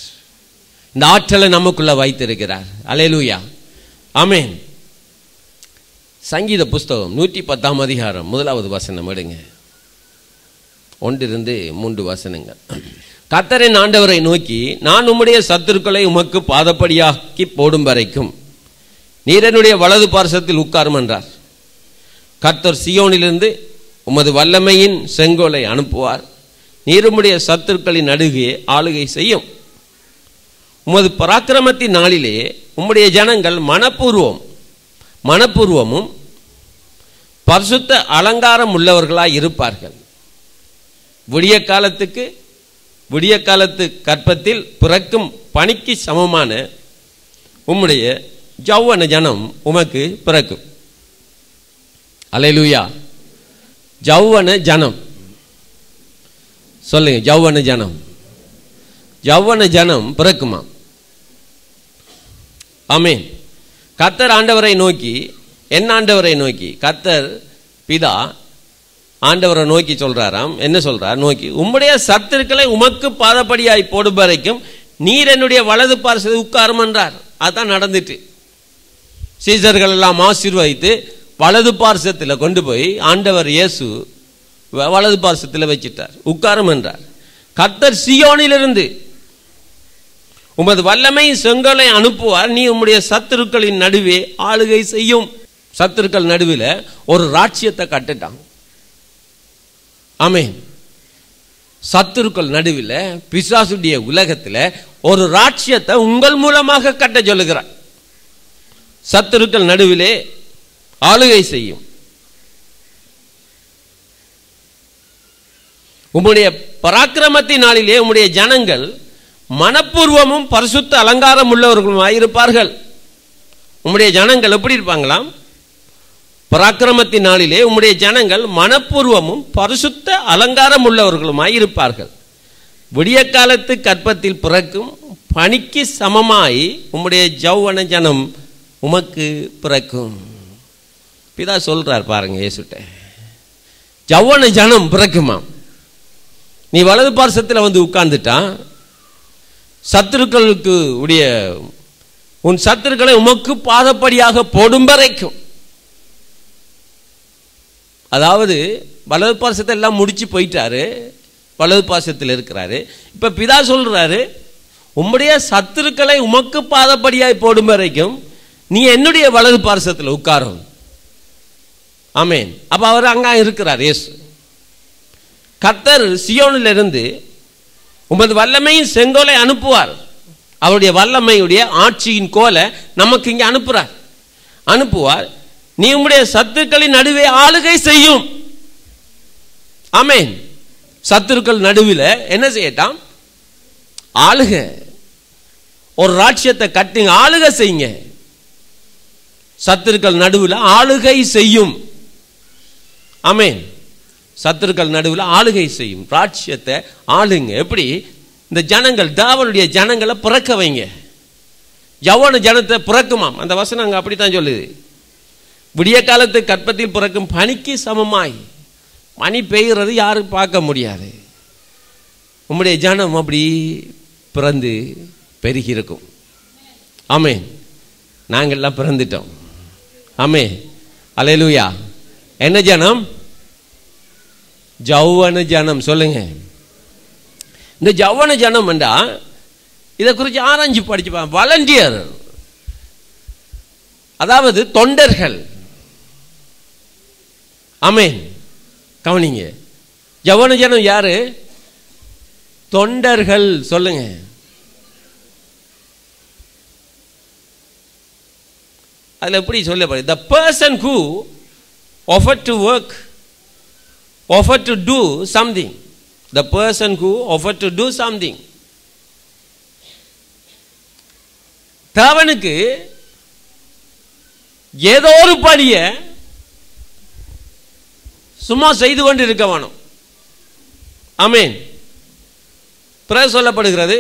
A: இந்த ஆற்றலை நமக்குள்ள வைத்திருக்கிறார் அலையலூயா ஆமேன் சங்கீத புஸ்தகம் நூற்றி பத்தாம் அதிகாரம் முதலாவது வசனம் எடுங்க ஒன்றிருந்து மூன்று வசனங்கள் கத்தரின் ஆண்டவரை நோக்கி நான் உம்முடைய சத்துருக்களை உமக்கு பாதப்படியாக்கி போடும் வரைக்கும் நீர் என்னுடைய வலது பார்சத்தில் உட்காரும் என்றார் கர்த்தர் சியோனிலிருந்து உமது வல்லமையின் செங்கோலை அனுப்புவார் நீர் உம்முடைய சத்துருக்களின் நடுவே ஆளுகை செய்யும் உமது பராக்கிரமத்தின் நாளிலே உம்முடைய ஜனங்கள் மனப்பூர்வம் மனப்பூர்வமும் பரிசுத்த அலங்காரம் உள்ளவர்களாய் இருப்பார்கள் விடிய காலத்துக்கு விடிய காலத்து கற்பத்தில் பிறக்கும் பணிக்கு சமமான உம்முடைய ஜவ்வன ஜனம் உமக்கு பிறக்கும் அலையலூயா ஜவ்வன ஜனம் சொல்லுங்க ஜவ்வன ஜனம் ஜவ்வன ஜனம் பிறக்குமா ஆமேன் கத்தர் ஆண்டவரை நோக்கி என் ஆண்டவரை நோக்கி கத்தர் பிதா ஆண்டவரை நோக்கி சொல்றாராம் என்ன சொல்றார் நோக்கி உம்முடைய சத்துருக்களை உமக்கு பாதப்படியாய் போடும் வரைக்கும் நீர் என்னுடைய வலது பார்சல் உட்காரும் என்றார் அதான் நடந்துட்டு சீசர்கள் எல்லாம் ஆசீர்வதித்து வலது பார்சத்தில் கொண்டு போய் ஆண்டவர் இயேசு வ- வலது பார்சத்தில் வச்சிட்டார் உட்காரும் என்றார் கர்த்தர் சியோனிலிருந்து உமது வல்லமை செங்கலை அனுப்புவார் நீ உம்முடைய சத்துருக்களின் நடுவே ஆளுகை செய்யும் சத்துருக்கள் நடுவில் ஒரு ராட்சியத்தை கட்டுட்டான் ஆமென் சத்துருக்கள் நடுவில் பிசாசுடைய உலகத்தில் ஒரு ராட்சியத்தை உங்கள் மூலமாக கட்ட சொல்லுகிறார் சத்துருக்கள் நடுவிலே ஆளுகை செய்யும் உம்முடைய பராக்கிரமத்தின் நாளிலே உம்முடைய ஜனங்கள் மனப்பூர்வமும் பரிசுத்த அலங்காரம் உள்ளவர்களுமாய் இருப்பார்கள் உம்முடைய ஜனங்கள் எப்படி இருப்பாங்களாம் பராக்கிரமத்தின் நாளிலே உம்முடைய ஜனங்கள் மனப்பூர்வமும் பரிசுத்த அலங்காரம் உள்ளவர்களுமாய் இருப்பார்கள் விடிய காலத்து கற்பத்தில் பிறக்கும் பனிக்கு சமமாய் உம்முடைய ஜௌவன ஜனம் உமக்கு பிறக்கும் பிதா சொல்றார் பாருங்க இயேசுட்ட ஜவ்வன ஜனம் பிறக்குமாம் நீ வலது பார்சத்தில் வந்து உட்கார்ந்துட்டான் சத்துருக்களுக்கு உடைய உன் சத்துருக்களை உமக்கு பாதப்படியாக போடும் வரைக்கும் அதாவது வலது பாசத்தை எல்லாம் முடிச்சு போயிட்டாரு வலது பாசத்தில் இருக்கிறாரு இப்ப பிதா சொல்றாரு உம்முடைய சத்துருக்களை உமக்கு பாதப்படியாய் போடும் வரைக்கும் நீ என்னுடைய வலது பார்சத்தில் உட்காரும் ஆமென் அப்ப அவர் அங்க இருக்கிறார் இயேசு கர்த்தர் சியோனிலிருந்து உமது வல்லமையின் செங்கோலை அனுப்புவார் அவருடைய வல்லமையுடைய ஆட்சியின் கோலை நமக்கு இங்கே அனுப்புறார் அனுப்புவார் நீ உம்முடைய சத்துருக்களின் நடுவே ஆளுகை செய்யும் ஆமென் சத்துருக்கள் நடுவில் என்ன செய்யட்டாம் ஆளுக ஒரு ராட்சியத்தை கட்டுங்க ஆளுக செய்யுங்க சத்துருக்கள் நடுவில் ஆளுகை செய்யும் ஆமென் சத்துருக்கள் நடுவில் ஆளுகை செய்யும் ராட்சியத்தை ஆளுங்க எப்படி இந்த ஜனங்கள் தாவனுடைய ஜனங்களை பிறக்க வைங்க யவன ஜனத்தை பிறக்குமாம் அந்த வசனம் அங்கே அப்படித்தான் சொல்லுது விடிய காலத்து கற்பத்தில் பிறக்கும் பனிக்கு சமமாய் பனி பெய்கிறது யாரும் பார்க்க முடியாது உம்முடைய ஜனம் அப்படி பிறந்து பெருகி இருக்கும் ஆமே நாங்கள்லாம் பிறந்துட்டோம் ஆமே அலையலூயா என்ன ஜனம் ஜவ்வன ஜனம் சொல்லுங்க இந்த ஜவ்வன ஜனம் என்றா இதை குறித்து ஆராய்ச்சி படிச்சுப்பாங்க வாலண்டியர் அதாவது தொண்டர்கள் ஆமென் கவனிங்க ஜவ்வன ஜனம் யாரு தொண்டர்கள் சொல்லுங்க அதில் எப்படி சொல்லப்படுது the person who offered to work offered to do something the person who offered to do something தேவனுக்கு ஏதோ ஒரு பணிய சும்மா செய்து கொண்டு இருக்க வேணும் ஆமேன் பிறகு சொல்லப்படுகிறது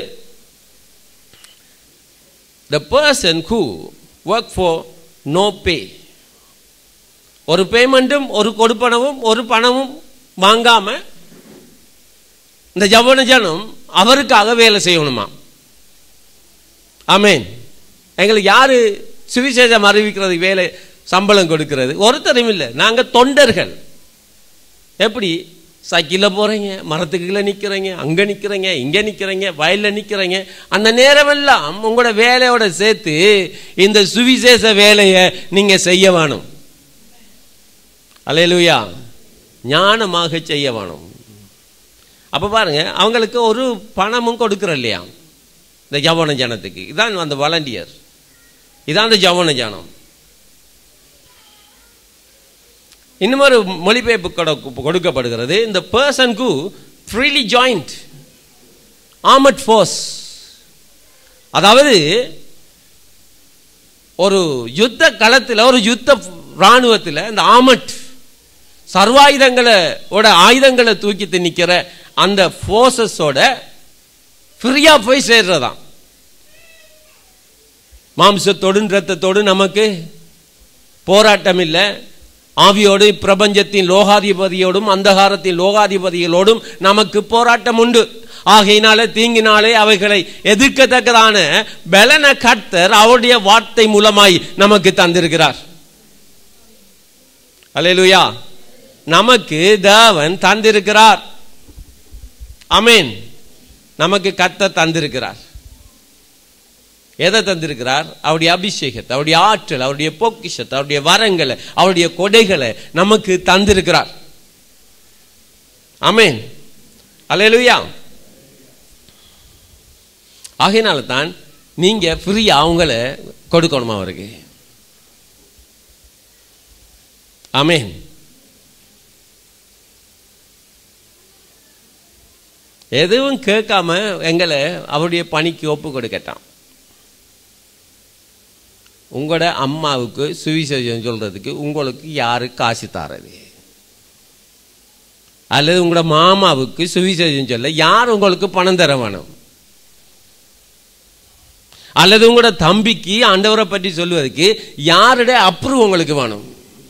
A: the person who work for no pay ஒரு பேமெண்ட்டும் ஒரு கொடுப்பனவும் ஒரு பணமும் வாங்காம இந்த ஜவன ஜனம் அவருக்காக வேலை செய்யணுமா ஆமேன் எங்களுக்கு யாரு சுவிசேஷம் அறிவிக்கிறது வேலை சம்பளம் கொடுக்கிறது ஒருத்தரும் இல்லை நாங்க தொண்டர்கள் எப்படி சைக்கிளில் போறீங்க மரத்துக்கு கீழே நிக்கிறீங்க அங்க நிக்கிறீங்க இங்க நிக்கிறீங்க வயல்ல நிக்கிறீங்க அந்த நேரமெல்லாம் உங்களோட வேலையோட சேர்த்து இந்த சுவிசேஷ வேலையை நீங்க செய்ய வேணும் அலையலுயா ஞானமாக செய்ய வேணும் அப்ப பாருங்க அவங்களுக்கு ஒரு பணமும் கொடுக்குற இல்லையா இந்த ஜவன ஜனத்துக்கு இதான் அந்த வாலண்டியர் இதான் அந்த ஜவன ஜனம் இன்னும் மொழிபெயர்ப்பு கொடு- கொடுக்கப்படுகிறது இந்த பர்சன் கு ஃப்ரீலி ஜாயிண்ட் ஆமட் ஃபோர்ஸ் அதாவது ஒரு யுத்த களத்தில் ஒரு யுத்த ராணுவத்தில் இந்த ஆமட் சர்வாயுதங்களோட ஆயுதங்களை தூக்கி நிக்கிற அந்த ஃபோர்ஸஸோட ஃப்ரீயா போய் சேர்றதாம் மாம்சத்தோடும் ரத்தத்தோடும் நமக்கு போராட்டம் இல்லை ஆவியோடு பிரபஞ்சத்தின் லோகாதிபதியோடும் அந்தகாரத்தின் லோகாதிபதிகளோடும் நமக்கு போராட்டம் உண்டு ஆகையினால தீங்கினாலே அவைகளை எதிர்க்கத்தக்கதான பலன கர்த்தர் அவருடைய வார்த்தை மூலமாய் நமக்கு தந்திருக்கிறார் அல்லேலூயா நமக்கு தேவன் தந்திருக்கிறார் அமேன் நமக்கு கத்த தந்திருக்கிறார் எதை தந்திருக்கிறார் அவருடைய அபிஷேகத்தை அவருடைய ஆற்றல் அவருடைய பொக்கிஷத்தை அவருடைய வரங்களை அவருடைய கொடைகளை நமக்கு தந்திருக்கிறார் அமேன் அல்லேலூயா ஆகையினால தான் நீங்க ஃப்ரீயா அவங்கள கொடுக்கணுமா அவருக்கு அமேன் எதுவும் கேட்காம எங்களை அவருடைய பணிக்கு ஒப்பு கொடுக்கட்டான் உங்களோட அம்மாவுக்கு சுவிசேஷம் சொல்றதுக்கு உங்களுக்கு யாரு காசு தாரது அல்லது உங்களோட மாமாவுக்கு சுவிசேஷம் சொல்ல யார் உங்களுக்கு பணம் தர வேணும் அல்லது உங்களோட தம்பிக்கு ஆண்டவரை பற்றி சொல்வதற்கு யாருடைய அப்ரூவ் உங்களுக்கு வேணும்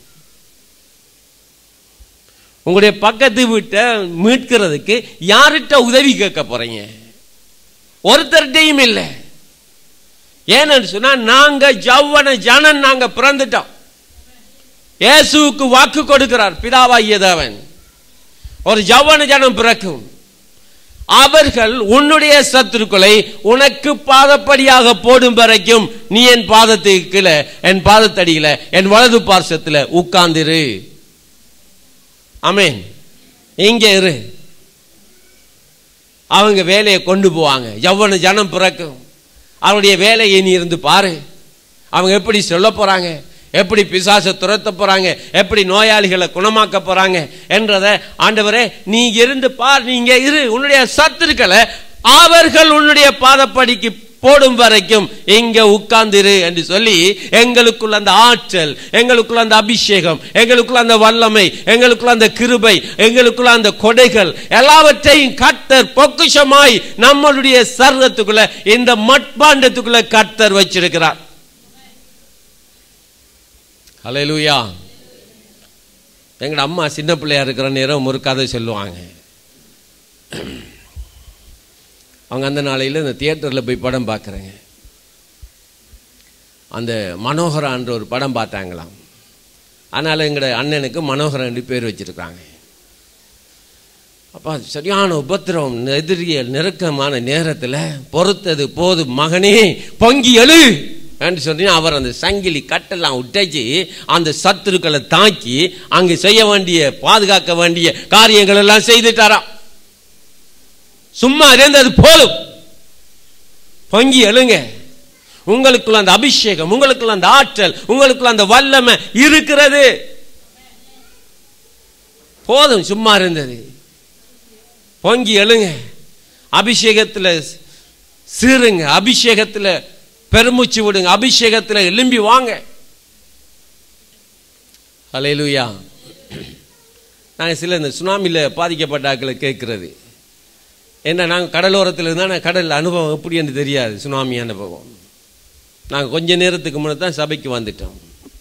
A: உங்களுடைய பக்கத்து வீட்டை மீட்கிறதுக்கு யார்கிட்ட உதவி கேட்க போறீங்க ஒருத்தர்கிட்டையும் இல்லை ஏன்னு சொன்னா நாங்க ஜவ்வன ஜனன் நாங்க பிறந்துட்டோம் இயேசுவுக்கு வாக்கு கொடுக்கிறார் பிதாவாகிய தேவன் ஒரு ஜவ்வன ஜனம் பிறக்கும் அவர்கள் உன்னுடைய சத்துருக்களை உனக்கு பாதப்படியாக போடும் வரைக்கும் நீ என் பாதத்துக்கு கீழே என் பாதத்தடியில என் வலது பார்சத்துல உட்கார்ந்திரு அமேன் இங்க இரு அவங்க வேலையை கொண்டு போவாங்க எவ்வளவு ஜனம் பிறக்கும் அவருடைய வேலையை நீ இருந்து பாரு அவங்க எப்படி சொல்ல போறாங்க எப்படி பிசாசை துரத்த போறாங்க எப்படி நோயாளிகளை குணமாக்க போறாங்க என்றதை ஆண்டவரே நீ இருந்து பார் நீங்க இரு உன்னுடைய சத்துருக்களை அவர்கள் உன்னுடைய பாதப்படிக்கு போடும் வரைக்கும் இங்க உட்கார்ந்திரு என்று சொல்லி எங்களுக்குள்ள அந்த ஆற்றல் எங்களுக்குள்ள அந்த அபிஷேகம் எங்களுக்குள்ள அந்த வல்லமை எங்களுக்குள்ள அந்த கிருபை எங்களுக்குள்ள அந்த கொடைகள் எல்லாவற்றையும் கர்த்தர் பொக்குஷமாய் நம்மளுடைய சர்வத்துக்குள்ள இந்த மட்பாண்டத்துக்குள்ள கர்த்தர் வச்சிருக்கிறார் ஹalleluya எங்கட அம்மா சின்ன பிள்ளையா இருக்கிற நேரம் ஒரு கதை சொல்லுவாங்க அவங்க அந்த நாளையில் இந்த தியேட்டரில் போய் படம் பார்க்குறேங்க அந்த மனோகரான்ற ஒரு படம் பார்த்தாங்களாம் அதனால் எங்களோட அண்ணனுக்கு மனோகரன் பேர் வச்சிருக்காங்க அப்பா சரியான உபத்திரவம் எதிரிய நெருக்கமான நேரத்தில் பொறுத்தது போது மகனே பொங்கி எழு என்று சொல்லி அவர் அந்த சங்கிலி கட்டெல்லாம் உடைச்சி அந்த சத்துருக்களை தாக்கி அங்கு செய்ய வேண்டிய பாதுகாக்க வேண்டிய காரியங்கள் எல்லாம் செய்துட்டாராம் சும்மா இருந்தது போதும் பொங்கி எழுங்க உங்களுக்குள்ள அந்த அபிஷேகம் உங்களுக்குள்ள அந்த ஆற்றல் உங்களுக்குள்ள அந்த வல்லமை இருக்கிறது போதும் சும்மா இருந்தது பொங்கி எழுங்க அபிஷேகத்தில் சீருங்க அபிஷேகத்தில் பெருமூச்சு விடுங்க அபிஷேகத்தில் எழும்பி வாங்க அலையலுயா நாங்கள் சில இந்த சுனாமியில் பாதிக்கப்பட்ட ஆட்களை கேட்கறது என்ன நாங்கள் கடலோரத்தில் இருந்தால் கடல் அனுபவம் எப்படி என்று தெரியாது சுனாமி அனுபவம் நாங்கள் கொஞ்ச நேரத்துக்கு முன்னே தான் சபைக்கு வந்துட்டோம்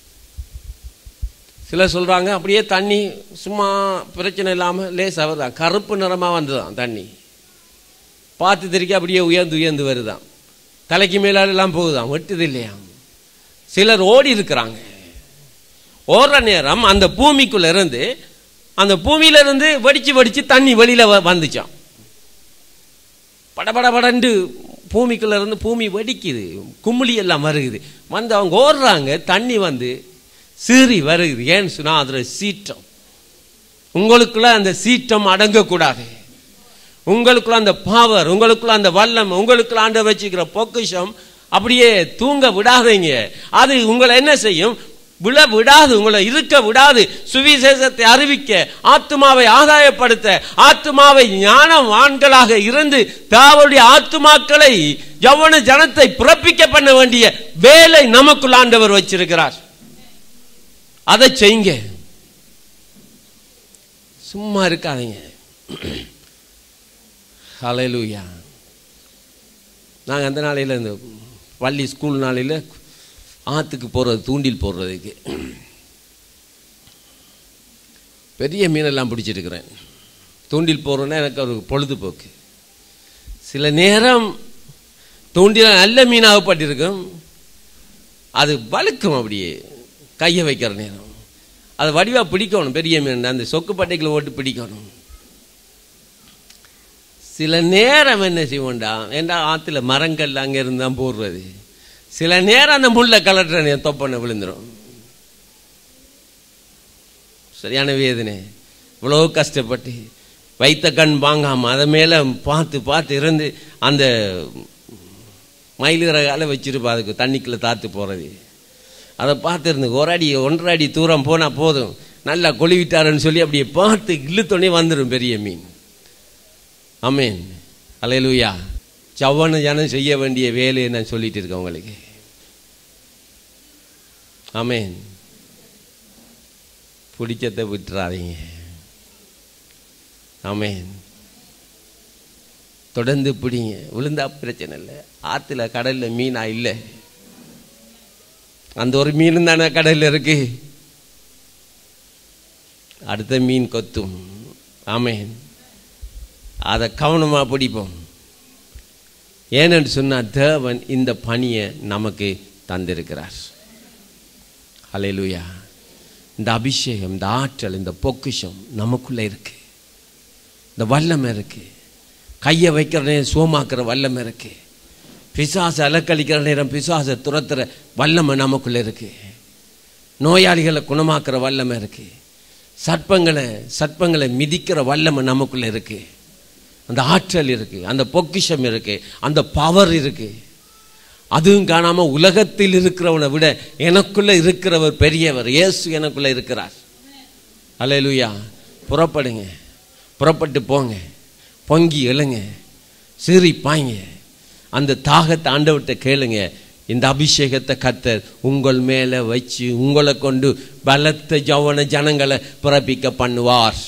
A: சிலர் சொல்கிறாங்க அப்படியே தண்ணி சும்மா பிரச்சனை இல்லாமல் லேசாக வருதான் கருப்பு நிறமாக வந்துதான் தண்ணி பார்த்து தெரிக்க அப்படியே உயர்ந்து உயர்ந்து வருதான் தலைக்கு மேலாடெல்லாம் போகுதாம் வெட்டுது இல்லையா சிலர் ஓடி இருக்கிறாங்க ஓடுற நேரம் அந்த பூமிக்குள்ள இருந்து அந்த பூமியில இருந்து வெடிச்சு வெடிச்சு தண்ணி வெளியில வ- வந்துச்சாம் படபடபடண்டு பூமிக்குள்ள இருந்து பூமி வெடிக்குது குமிழி எல்லாம் வருகுது வந்து அவங்க ஓடுறாங்க தண்ணி வந்து சீறி வருகுது ஏன்னு சொன்னா அதுல சீற்றம் உங்களுக்குள்ள அந்த சீற்றம் அடங்கக்கூடாது உங்களுக்குள்ள அந்த பவர் உங்களுக்குள்ள அந்த வல்லம் உங்களுக்குள்ள ஆண்ட வச்சுக்கிற பொக்கிஷம் அப்படியே தூங்க விடாதீங்க அது உங்களை என்ன செய்யும் விழ விடாது உங்களை இருக்க விடாது சுவிசேஷத்தை அறிவிக்க ஆத்மாவை ஆதாயப்படுத்த ஆத்மாவை ஞானவான்களாக இருந்து தாவருடைய ஆத்மாக்களை யவன ஜனத்தை பிறப்பிக்க பண்ண வேண்டிய வேலை நமக்குள் ஆண்டவர் வச்சிருக்கிறார் அதை செய்யுங்க சும்மா இருக்காதீங்க ஹalleluya நாங்கள் அந்த நாளையில் இந்த பள்ளி ஸ்கூல் நாளையில் ஆற்றுக்கு போகிறது தூண்டில் போடுறதுக்கு பெரிய மீனெல்லாம் பிடிச்சிருக்கிறேன் தூண்டில் போடுறேன்னா எனக்கு ஒரு பொழுதுபோக்கு சில நேரம் தூண்டில் நல்ல மீனாகப்பட்டிருக்கும் அது வழுக்கும் அப்படியே கையை வைக்கிற நேரம் அது வடிவாக பிடிக்கணும் பெரிய மீன் அந்த சொக்கு பட்டைக்குள்ள ஓட்டு பிடிக்கணும் சில நேரம் என்ன செய்வோம்டா ஏண்டா ஆற்றுல மரங்கள் அங்கே இருந்து தான் போடுறது சில நேரம் அந்த முள்ள கலட்டுற தொப்பனை விழுந்துடும் சரியான வேதனை இவ்வளோ கஷ்டப்பட்டு வைத்த கண் வாங்காம அதை மேலே பார்த்து பார்த்து இருந்து அந்த மயிலிறகால வச்சிருப்பா அதுக்கு தண்ணிக்குள்ளே தாத்து போகிறது அதை பார்த்துருந்து ஒரு அடி ஒன்றரை அடி தூரம் போனால் போதும் நல்லா கொழுவிட்டாருன்னு சொல்லி அப்படியே பார்த்து இழுத்தோடனே வந்துடும் பெரிய மீன் அமேன் அலையலூயா சவன ஜனம் செய்ய வேண்டிய வேலையை நான் சொல்லிட்டு இருக்கேன் உங்களுக்கு அமேன் பிடிச்சதை விட்டுறாதீங்க ஆமேன் தொடர்ந்து பிடிங்க விழுந்தா பிரச்சனை இல்லை ஆற்றுல கடலில் மீனா இல்லை அந்த ஒரு மீன் தானே கடலில் இருக்கு அடுத்த மீன் கொத்தும் ஆமேன் அதை கவனமாக பிடிப்போம் ஏனென்று சொன்னால் தேவன் இந்த பணியை நமக்கு தந்திருக்கிறார் அலையலுயா இந்த அபிஷேகம் இந்த ஆற்றல் இந்த பொக்கிஷம் நமக்குள்ளே இருக்கு இந்த வல்லமை இருக்கு கையை வைக்கிற நேரம் சோமாக்குற வல்லமை இருக்கு பிசாசை அலக்களிக்கிற நேரம் பிசாசை துரத்துற வல்லமை நமக்குள்ளே இருக்கு நோயாளிகளை குணமாக்குற வல்லமை இருக்கு சர்ப்பங்களை சர்ப்பங்களை மிதிக்கிற வல்லமை நமக்குள்ளே இருக்கு அந்த ஆற்றல் இருக்கு அந்த பொக்கிஷம் இருக்கு அந்த பவர் இருக்கு அதுவும் காணாம உலகத்தில் இருக்கிறவனை விட எனக்குள்ள இருக்கிறவர் பெரியவர் இயேசு எனக்குள்ள இருக்கிறார் அல்லேலூயா புறப்படுங்க புறப்பட்டு போங்க பொங்கி எழுங்க சீறி பாய்ங்க அந்த தாகத்தை ஆண்டவர்கிட்ட கேளுங்க இந்த அபிஷேகத்தை கத்தர் உங்கள் மேலே வச்சு உங்களை கொண்டு பலத்த ஜவன ஜனங்களை பிறப்பிக்க பண்ணுவார்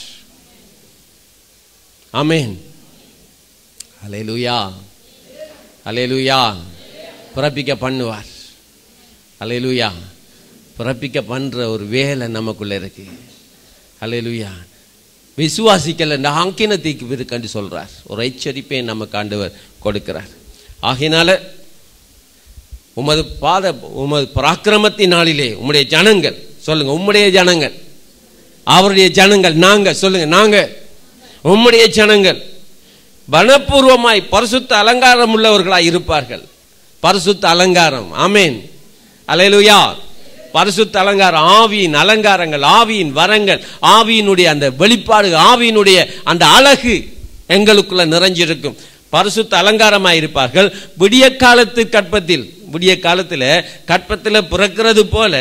A: ஆமேன் அலையலுயா அலையலுயா பிறப்பிக்க பண்ணுவார் அலையலுயா பிறப்பிக்க பண்ணுற ஒரு வேலை நமக்குள்ள இருக்கு அலையலுயா விசுவாசிக்கல இந்த ஆங்கினத்திற்கு இருக்குன்னு சொல்றார் ஒரு எச்சரிப்பை நமக்கு ஆண்டவர் கொடுக்கிறார் ஆகையினால உமது பாத உமது பராக்கிரமத்தின் நாளிலே உம்முடைய ஜனங்கள் சொல்லுங்க உம்முடைய ஜனங்கள் அவருடைய ஜனங்கள் நாங்க சொல்லுங்க நாங்க உம்முடைய ஜனங்கள் வனப்பூர்வமாய் பரிசுத்த அலங்காரம் உள்ளவர்களாய் இருப்பார்கள் பரிசுத்த அலங்காரம் ஆமேன் அலையலுயா பரிசுத்த அலங்காரம் ஆவியின் அலங்காரங்கள் ஆவியின் வரங்கள் ஆவியினுடைய அந்த வெளிப்பாடு ஆவியினுடைய அந்த அழகு எங்களுக்குள்ள நிறைஞ்சிருக்கும் பரிசுத்த அலங்காரமாக இருப்பார்கள் விடிய காலத்து கற்பத்தில் விடிய காலத்தில் கற்பத்தில் பிறக்கிறது போல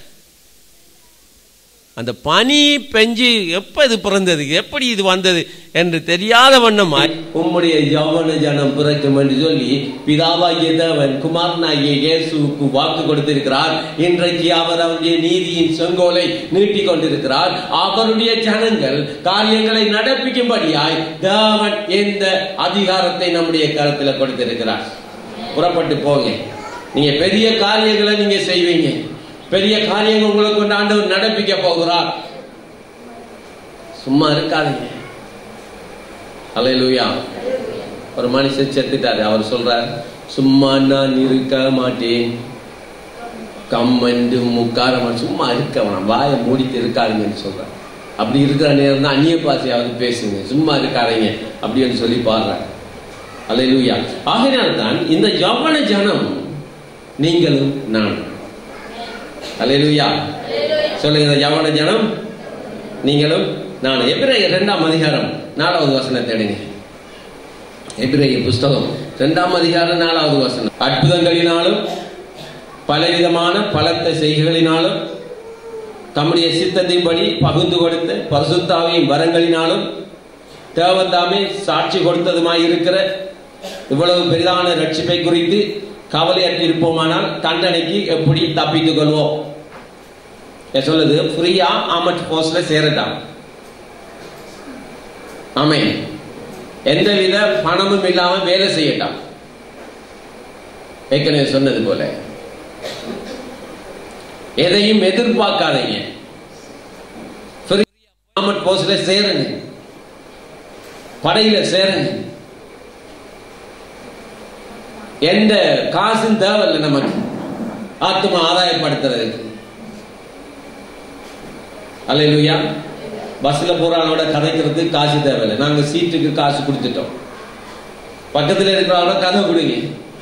A: அந்த பனி பெஞ்சு எப்ப இது பிறந்தது எப்படி இது வந்தது என்று தெரியாத வண்ணமாய் உம்முடைய யவன ஜனம் பிறக்கும் என்று சொல்லி பிதாவாகிய தேவன் குமாரனாகிய இயேசுவுக்கு வாக்கு கொடுத்திருக்கிறார் இன்றைக்கு அவர் அவருடைய நீதியின் செங்கோலை நீட்டிக் கொண்டிருக்கிறார் அவருடைய ஜனங்கள் காரியங்களை நடப்பிக்கும்படியாய் தேவன் எந்த அதிகாரத்தை நம்முடைய கருத்தில் கொடுத்திருக்கிறார் புறப்பட்டு போங்க நீங்க பெரிய காரியங்களை நீங்க செய்வீங்க பெரிய காரியங்கள் உங்களை கொண்டு ஆண்டவர் நடப்பிக்க போகிறார் சும்மா இருக்காதீங்க அலையலூயா ஒரு மனுஷன் செத்துட்டாரு அவர் சொல்றார் சும்மா நான் இருக்க மாட்டேன் கம்மண்டு முக்காரமன் சும்மா இருக்க வேணாம் வாயை மூடிட்டு இருக்காருங்கன்னு சொல்றார் அப்படி இருக்கிற நேரம் தான் அந்நிய பாசையாவது பேசுங்க சும்மா இருக்காதீங்க அப்படின்னு சொல்லி பாடுறார் அல்லேலூயா ஆகையினால் தான் இந்த ஜவன ஜனம் நீங்களும் நான் அல்லேலூயா சொல்லுங்க இந்த ஜவன ஜனம் நீங்களும் நான் எபிரேயர் இரண்டாம் அதிகாரம் நாலாவது வசனத்தை எடுங்க எபிரேய புஸ்தகம் இரண்டாம் அதிகாரம் நாலாவது வசனம் அற்புதங்களினாலும் பலவிதமான பலத்த செய்கைகளினாலும் தம்முடைய சித்தத்தின்படி பகுந்து கொடுத்த பரிசுத்தாவியின் வரங்களினாலும் தேவந்தாமே சாட்சி கொடுத்ததுமாய் இருக்கிற இவ்வளவு பெரிதான ரட்சிப்பை குறித்து கவலையற்று இருப்போமானால் தண்டனைக்கு எப்படி தப்பித்துக் கொள்வோம் ஏன் சொல்லுது ஃப்ரீயா ஆமட் போஸ்ட்ல சேரட்டாம் ஆமே எந்தவித பணமும் இல்லாம வேலை செய்யட்டாம் ஏற்கனவே சொன்னது போல எதையும் எதிர்பார்க்காதீங்க ஆமட் போஸ்ட்ல சேருங்க படையில சேருங்க எந்த காசும் தேவையில்லை நமக்கு ஆத்மா ஆதாயப்படுத்துறதுக்கு அல்லையா பஸ்ல போறாங்களோட கதைக்கிறது காசு தேவையில்லை நாங்க சீட்டுக்கு காசு கொடுத்துட்டோம் பக்கத்துல இருக்கிறவங்களோட கதை கொடுங்க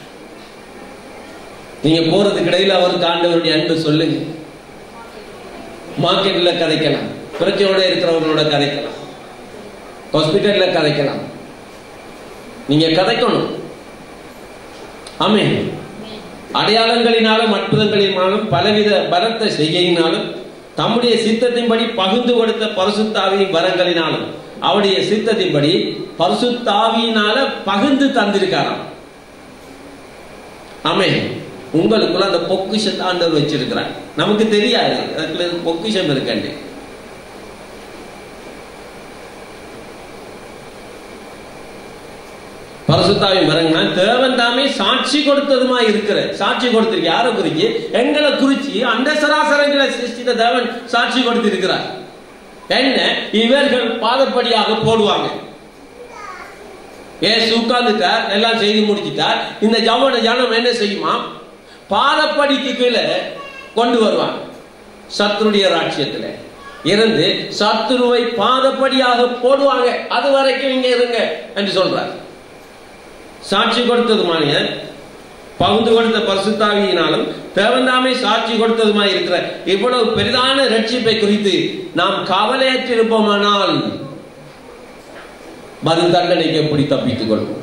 A: நீங்க போறதுக்கு இடையில அவருக்கு ஆண்டவருடைய அன்பு சொல்லுங்க மார்க்கெட்ல கதைக்கலாம் பிரச்சனையோட இருக்கிறவங்களோட கதைக்கலாம் ஹாஸ்பிட்டல்ல கதைக்கலாம் நீங்க கதைக்கணும் ஆமே அடையாளங்களினாலும் அற்புதங்களினாலும் பலவித பலத்த செய்கையினாலும் தம்முடைய சித்தத்தின்படி பகிர்ந்து கொடுத்த பரிசுத்தாவியின் வரங்களினாலும் அவருடைய சித்தத்தின்படி பரிசுத்தாவியினால பகிர்ந்து தந்திருக்காராம் ஆமே உங்களுக்குள்ள அந்த பொக்கிஷத்தை ஆண்டவர் வச்சிருக்கிறார் நமக்கு தெரியாது அதுக்குள்ள பொக்கிஷம் இருக்கண்டு பரிசுத்தாவின் வரங்கன்னா தேவன் தாமே சாட்சி கொடுத்ததுமா இருக்கிற சாட்சி கொடுத்திருக்கு யாரை குறிச்சு எங்களை குறிச்சு அந்த சராசரங்களை சிருஷ்டித்த தேவன் சாட்சி கொடுத்திருக்கிறார் என்ன இவர்கள் பாதப்படியாக போடுவாங்க ஏசு உட்கார்ந்துட்டார் எல்லாம் செய்து முடிச்சிட்டார் இந்த ஜவன ஜனம் என்ன செய்யுமா பாதப்படிக்கு கீழே கொண்டு வருவாங்க சத்துருடைய ராட்சியத்துல இருந்து சத்துருவை பாதப்படியாக போடுவாங்க அது வரைக்கும் இங்க இருங்க என்று சொல்றார் சாட்சி கொடுத்ததுமான பகுந்து கொடுத்த பரிசுத்தாவியினாலும் தேவந்தாமை சாட்சி கொடுத்ததுமாய் இருக்கிற இவ்வளவு பெரிதான ரட்சிப்பை குறித்து நாம் கவலையற்றிருப்போமானால் பதில் தண்டனைக்கு எப்படி தப்பித்துக் கொள்வோம்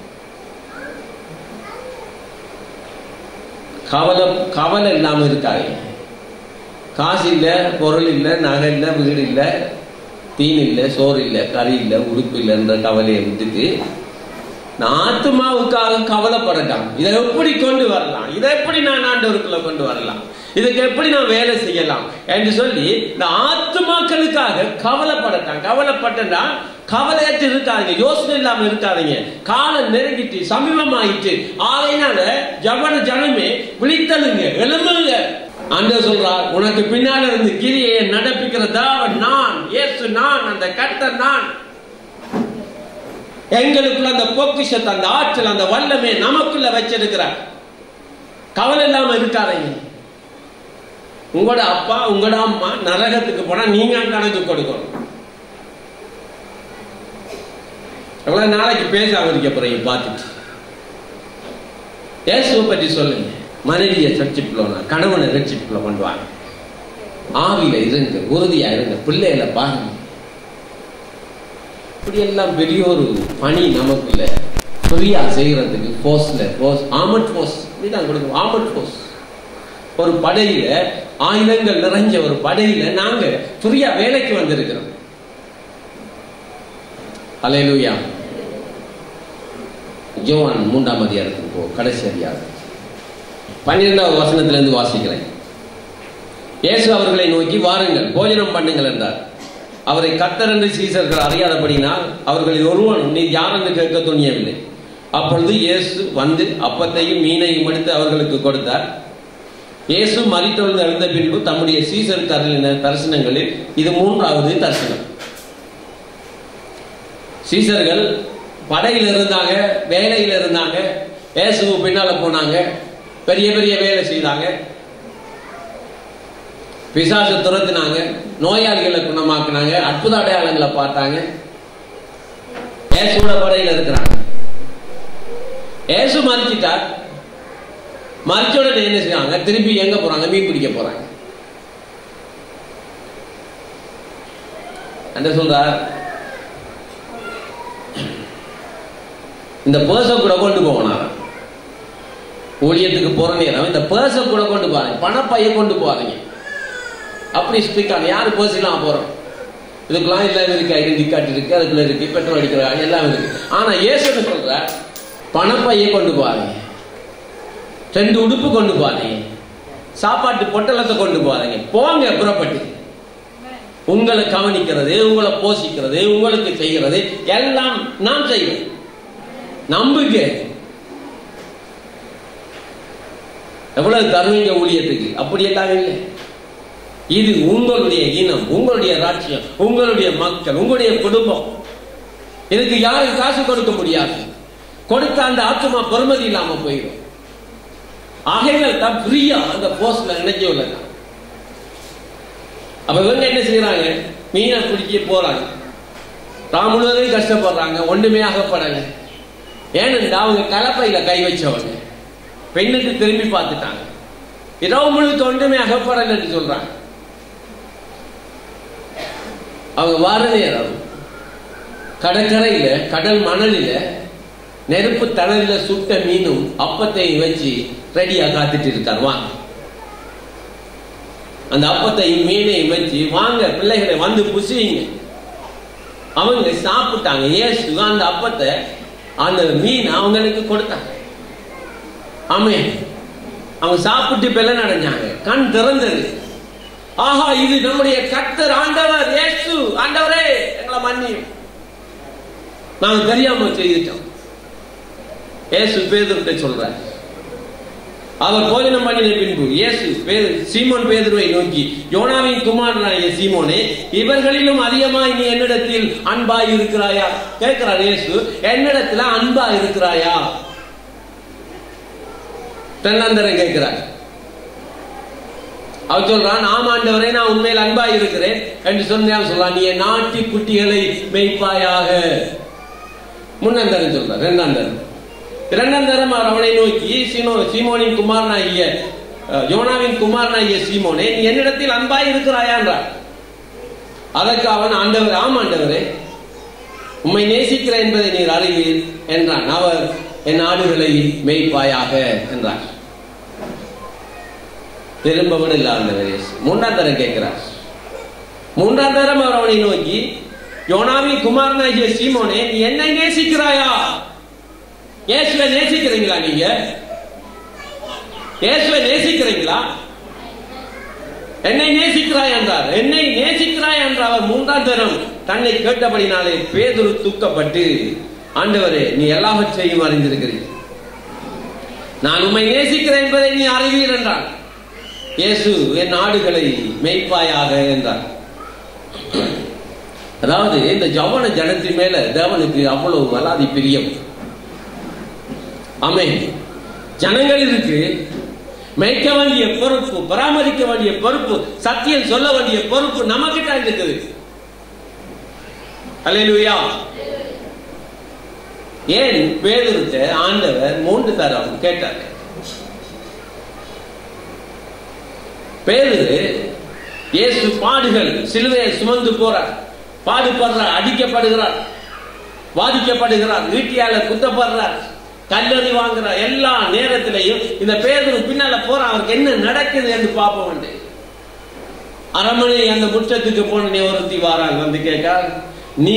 A: கவலை கவலை இல்லாம இருக்காங்க காசு இல்லை பொருள் இல்லை நகை இல்லை வீடு இல்லை தீன் இல்லை சோறு இல்லை கறி இல்லை உடுப்பு இல்லைன்ற கவலையை விட்டுட்டு ஆத்மாவுக்காக கவலைப்படட்டான் இதை எப்படி கொண்டு வரலாம் இதை எப்படி நான் ஆண்டவருக்குள்ள கொண்டு வரலாம் இதுக்கு எப்படி நான் வேலை செய்யலாம் என்று சொல்லி இந்த ஆத்மாக்களுக்காக கவலைப்படட்டான் கவலைப்பட்டா கவலையற்று இருக்காதீங்க யோசனை இல்லாம இருக்காதீங்க காலம் நெருங்கிட்டு சமீபமாயிட்டு ஆகையினால ஜவன ஜனமே விழித்தலுங்க எழும்புங்க ஆண்டவர் சொல்றார் உனக்கு பின்னால இருந்து கிரியை நடப்பிக்கிற தேவன் நான் இயேசு நான் அந்த கர்த்தர் நான் எங்களுக்குள்ள அந்த பொக்கிஷத்தை அந்த ஆற்றல் அந்த வல்லமே நமக்குள்ள வச்சிருக்கிறார் கவலை இல்லாம இருக்காதீங்க உங்களோட அப்பா உங்களோட அம்மா நரகத்துக்கு போனா நீங்க கணக்கு கொடுக்கணும் எவ்வளவு நாளைக்கு பேசாம இருக்க போறீங்க பார்த்துட்டு இயேசுவை பற்றி சொல்லுங்க மனைவியை ரட்சிப்புல கணவனை ரட்சிப்புல கொண்டு வாங்க ஆவியில இருங்க உறுதியா இருங்க பிள்ளைகளை பாருங்க இப்படி எல்லாம் பெரிய ஒரு பணி நமக்குள்ள ஃப்ரீயா செய்யறதுக்கு போஸ்ட்ல போஸ் ஆமட் போஸ் இதுதான் கொடுக்கும் ஆமட் போஸ் ஒரு படையில ஆயுதங்கள் நிறைஞ்ச ஒரு படையில நாங்க ஃப்ரீயா வேலைக்கு வந்திருக்கிறோம் அலையலூயா ஜோவான் மூன்றாம் அதிகாரத்துக்கு போ கடைசி அதிகாரம் பன்னிரெண்டாவது வசனத்திலிருந்து வாசிக்கிறேன் இயேசு அவர்களை நோக்கி வாருங்கள் போஜனம் பண்ணுங்கள் என்றார் அவரை கத்தர் என்று சீசர்கள் அறியாதபடினால் அவர்களில் ஒருவன் நீ யார் என்று கேட்க துணியவில்லை அப்பொழுது இயேசு வந்து அப்பத்தையும் மீனையும் எடுத்து அவர்களுக்கு கொடுத்தார் இயேசு மறித்தொழுந்து எழுந்த பின்பு தம்முடைய சீசருக்கு அருளின தரிசனங்களில் இது மூன்றாவது தரிசனம் சீசர்கள் படையில் இருந்தாங்க வேலையில் இருந்தாங்க இயேசு பின்னால போனாங்க பெரிய பெரிய வேலை செய்தாங்க பிசாசு துரத்துனாங்க நோயாளிகளை குணமாக்குனாங்க அற்புத அடையாளங்களை பார்த்தாங்க ஏசுவோட படையில இருக்கிறாங்க ஏசு மறிச்சிட்டார் மறிச்ச உடனே என்ன செய்வாங்க திருப்பி எங்க போறாங்க மீன் பிடிக்க போறாங்க என்ன சொல்றார் இந்த பேர்ஸை கூட கொண்டு போகணும் ஊழியத்துக்கு போற நேரம் இந்த பேர்ஸை கூட கொண்டு போறாங்க பணப்பைய கொண்டு போறீங்க அப்படி ஸ்பீக்கான யாரு பேர்ஸ் இல்லாம போறோம் இதுக்கெல்லாம் எல்லாம் இருக்கு ஐடென்டி கார்டு இருக்கு அதுக்குள்ள இருக்கு பெட்ரோல் அடிக்கிறாங்க எல்லாம் இருக்கு ஆனா ஏசுன்னு சொல்ற பணப்பைய கொண்டு போறீங்க ரெண்டு உடுப்பு கொண்டு போறீங்க சாப்பாட்டு பொட்டலத்தை கொண்டு போறீங்க போங்க புறப்பட்டு உங்களை கவனிக்கிறது உங்களை போஷிக்கிறது உங்களுக்கு செய்கிறது எல்லாம் நான் செய்வேன் நம்புங்க எவ்வளவு தருவீங்க ஊழியத்துக்கு அப்படியெல்லாம் இல்லை இது உங்களுடைய இனம் உங்களுடைய ராட்சியம் உங்களுடைய மக்கள் உங்களுடைய குடும்பம் இதுக்கு யாரும் காசு கொடுக்க முடியாது கொடுத்த அந்த ஆத்மா பெருமதி இல்லாம போயிடும் ஆகைகள் தான் ஃப்ரீயா அந்த போஸ்ட்ல நினைக்க உள்ளது அப்ப இவங்க என்ன செய்யறாங்க மீனை பிடிக்க போறாங்க தான் முழுவதும் கஷ்டப்படுறாங்க ஒண்ணுமே ஆகப்படல ஏனென்றா அவங்க கலப்பையில கை வச்சவங்க பெண்ணுக்கு திரும்பி பார்த்துட்டாங்க இரவு முழுக்க ஒன்றுமே அகப்படல என்று சொல்றாங்க அவங்க வார நேரம் கடற்கரையில கடல் மணலில நெருப்பு தணலில சுட்ட மீனும் அப்பத்தையும் வச்சு ரெடியா காத்துட்டு இருக்கார் வாங்க அந்த அப்பத்தையும் மீனையும் வச்சு வாங்க பிள்ளைகளை வந்து புசிங்க அவங்க சாப்பிட்டாங்க ஏசு அந்த அப்பத்தை அந்த மீன் அவங்களுக்கு கொடுத்தாங்க ஆமே அவங்க சாப்பிட்டு பெலன் அடைஞ்சாங்க கண் திறந்தது ஆஹா இது நம்முடைய கர்த்தர் ஆண்டவர் இயேசு ஆண்டவரே எங்களை மன்னியும் நாங்க தெரியாம செய்துட்டோம் இயேசு பேதுருட்ட சொல்றார் அவர் போஜனம் பண்ணின பின்பு இயேசு சீமோன் பேதுருவை நோக்கி யோனாவின் குமாரனாகிய சீமோனே இவர்களிலும் அதிகமாய் நீ என்னிடத்தில் அன்பாய் இருக்கிறாயா கேட்கிறார் இயேசு என்னிடத்துல அன்பா இருக்கிறாயா தென்னாந்தரன் கேட்கிறார் அவர் சொல்றான் ஆமாண்டவரே நான் உண்மையில் அன்பாய் இருக்கிறேன் என்று சொன்னால் சொல்றான் நீ என் நாட்டி குட்டிகளை மெய்ப்பாயாக முன்னந்தரன் சொல்றார் இரண்டாம் தரம் இரண்டாம் தரம் அவர் அவனை நோக்கி சீனோ சீமோனின் குமாரனாகிய யோனாவின் குமாரனாகிய சீமோனே நீ என்னிடத்தில் அன்பாய் இருக்கிறாயா என்றார் அதற்கு அவன் ஆண்டவர் ஆம் ஆண்டவரே உம்மை நேசிக்கிற என்பதை நீர் அறிவீர் என்றான் அவர் என் ஆடுகளை மெய்ப்பாயாக என்றார் திரும்பவும் இல்லை ஆண்டவரே மூன்றாம் தரம் கேட்கிறார் மூன்றாம் தரம் அவர் அவனை நோக்கி யோனாவின் குமாரனாகிய சீமோனே நீ என்னை நேசிக்கிறாயா இயேசுவை நேசிக்கிறீங்களா நீங்க இயேசுவை நேசிக்கிறீங்களா என்னை நேசிக்கிறாய் என்றார் என்னை நேசிக்கிறாய் என்ற அவர் மூன்றாம் தரம் தன்னை கேட்டபடினாலே பேதுரு தூக்கப்பட்டு ஆண்டவரே நீ எல்லாவற்றையும் அறிந்திருக்கிறீர் நான் உண்மை நேசிக்கிறேன் என்பதை நீ அறிவீர் என்றார் இயேசு என் ஆடுகளை மெய்ப்பாயாக என்றார் அதாவது இந்த ஜவன ஜனத்தின் மேல தேவனுக்கு அவ்வளவு வலாதி பிரியம் ஆமே ஜனங்கள் இருக்கு மேய்க்க வேண்டிய பொறுப்பு பராமரிக்க வேண்டிய பொறுப்பு சத்தியம் சொல்ல வேண்டிய பொறுப்பு நமக்கு தான் இருக்குது அல்லேலூயா ஏன் பேதுருத்த ஆண்டவர் மூன்று தரம் கேட்டார் பேரு இயேசு பாடுகள் சிலுவையை சுமந்து போறார் பாடுபடுறார் அடிக்கப்படுகிறார் பாதிக்கப்படுகிறார் வீட்டியால குத்தப்படுறார் கல்லறி வாங்குறார் எல்லா நேரத்திலையும் இந்த பேரு பின்னால போறான் அவருக்கு என்ன நடக்குது என்று பார்ப்போம் அரமனை அந்த முற்றத்துக்கு போன ஒருத்தி வாராங்க வந்து கேட்கா நீ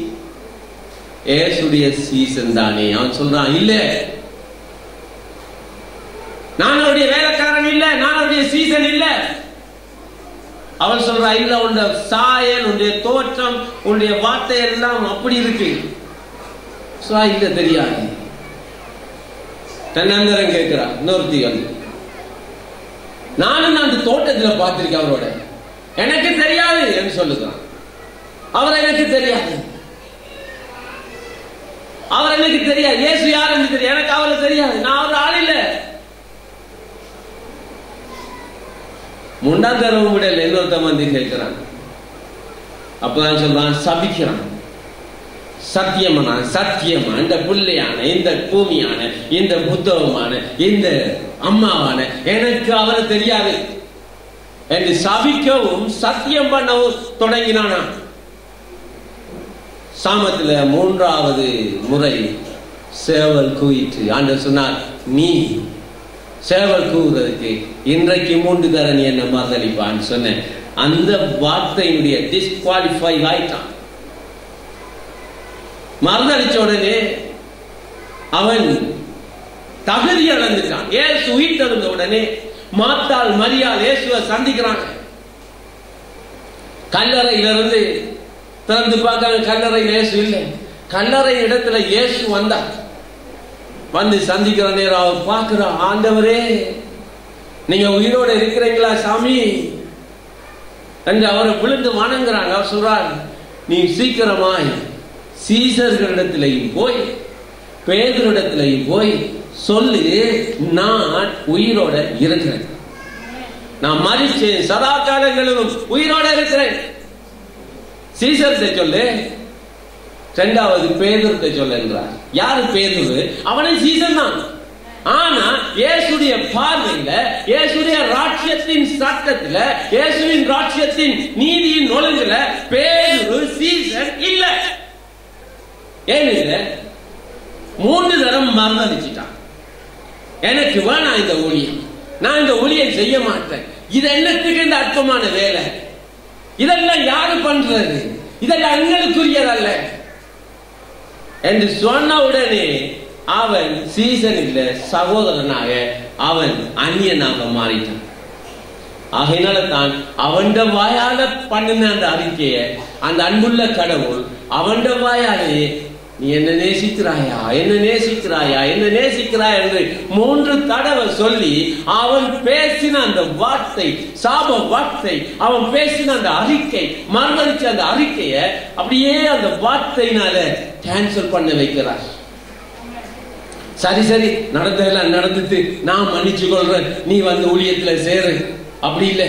A: ஏசுடைய சீசன் தானே அவன் சொல்றான் இல்ல நான் அவருடைய வேலைக்காரன் இல்ல நான் அவருடைய சீசன் இல்ல அவள் சொல்றா இல்ல உன்னுடைய சாயல் உன்னுடைய தோற்றம் உன்னுடைய வார்த்தை எல்லாம் அப்படி இருக்கு இல்ல தெரியாது தென்னந்தரம் கேட்கிறா இன்னொருத்தி வந்து நானும் அந்த தோட்டத்துல பார்த்திருக்கேன் அவரோட எனக்கு தெரியாது என்று சொல்லுகிறான் அவர் எனக்கு தெரியாது அவர் எனக்கு தெரியாது இயேசு யார் என்று தெரியும் எனக்கு அவரை தெரியாது நான் அவர் ஆள் இல்ல மூன்றாம் தடவை விடல இன்னொருத்தன் வந்து கேட்கிறான் அப்பதான் சொல்றான் சபிக்கிறான் சத்தியமான சத்தியமா இந்த பிள்ளையான இந்த பூமியான இந்த புத்தகமான இந்த அம்மாவான எனக்கு அவரை தெரியாது என்று சபிக்கவும் சத்தியம் பண்ணவும் தொடங்கினானா சாமத்துல மூன்றாவது முறை சேவல் கூயிற்று ஆண்டவர் சொன்னார் நீ சேவல் கூவுறதுக்கு இன்றைக்கு மூன்று தர நீ என்ன மறுதளிப்பான்னு சொன்னேன் அந்த வார்த்தையினுடைய டிஸ்குவாலிஃபை ஆயிட்டான் மறுதளிச்ச உடனே அவன் தகுதி இழந்துட்டான் ஏசு உயிர் தழுந்த உடனே மாத்தாள் மரியாள் இயேசுவை சந்திக்கிறாங்க கல்லறையிலிருந்து திறந்து பார்க்க கல்லறையில் இயேசு இல்லை கல்லறை இடத்துல இயேசு வந்தார் வந்து சந்திக்கிற நேரம் அவர் பார்க்கிற ஆண்டவரே நீங்க உயிரோட இருக்கிறீங்களா சாமி என்று அவரை விழுந்து வணங்குறாங்க அவர் சொல்றார் நீ சீக்கிரமாய் சீசர்களிடத்திலையும் போய் பேதரிடத்திலையும் போய் சொல்லு நான் உயிரோட இருக்கிறேன் நான் மறிச்சேன் சதா காலங்களிலும் உயிரோட இருக்கிறேன் சீசர்கிட்ட சொல்லு இரண்டாவது பேதுருத்தை சொல்ல என்றார் யாரு பேதுரு அவனை சீசன் தான் ஆனா இயேசுடைய பார்வையில இயேசுடைய ராட்சியத்தின் சட்டத்துல இயேசுவின் ராட்சியத்தின் நீதியின் ஒழுங்குல பேதுரு சீசன் இல்ல ஏன் மூன்று தரம் மறந்தடிச்சிட்டான் எனக்கு வேணாம் இந்த ஊழியம் நான் இந்த ஊழியம் செய்ய மாட்டேன் இது என்னத்துக்கு இந்த அற்பமான வேலை இதெல்லாம் யாரு பண்றது இதெல்லாம் எங்களுக்குரியதல்ல என்று சொன்ன உடனே அவன் சீசன் இல்ல சகோதரனாக அவன் அந்நியனாக மாறிட்டான் ஆகையினால தான் அவன் வாயால பண்ணின அந்த அறிக்கைய அந்த அன்புள்ள கடவுள் அவன் வாயாலே நீ என்ன நேசிக்கிறாயா என்ன நேசிக்கிறாயா என்ன நேசிக்கிறாய் என்று மூன்று தடவை சொல்லி அவன் பேசின அந்த வார்த்தை சாப வார்த்தை அவன் பேசின அந்த அறிக்கை மறுமறிச்ச அந்த அறிக்கைய அப்படியே அந்த வார்த்தையினால கேன்சல் பண்ண வைக்கிறார் சரி சரி நடந்ததெல்லாம் நடந்துட்டு நான் மன்னிச்சு கொள்றேன் நீ வந்து ஊழியத்துல சேரு அப்படி இல்லை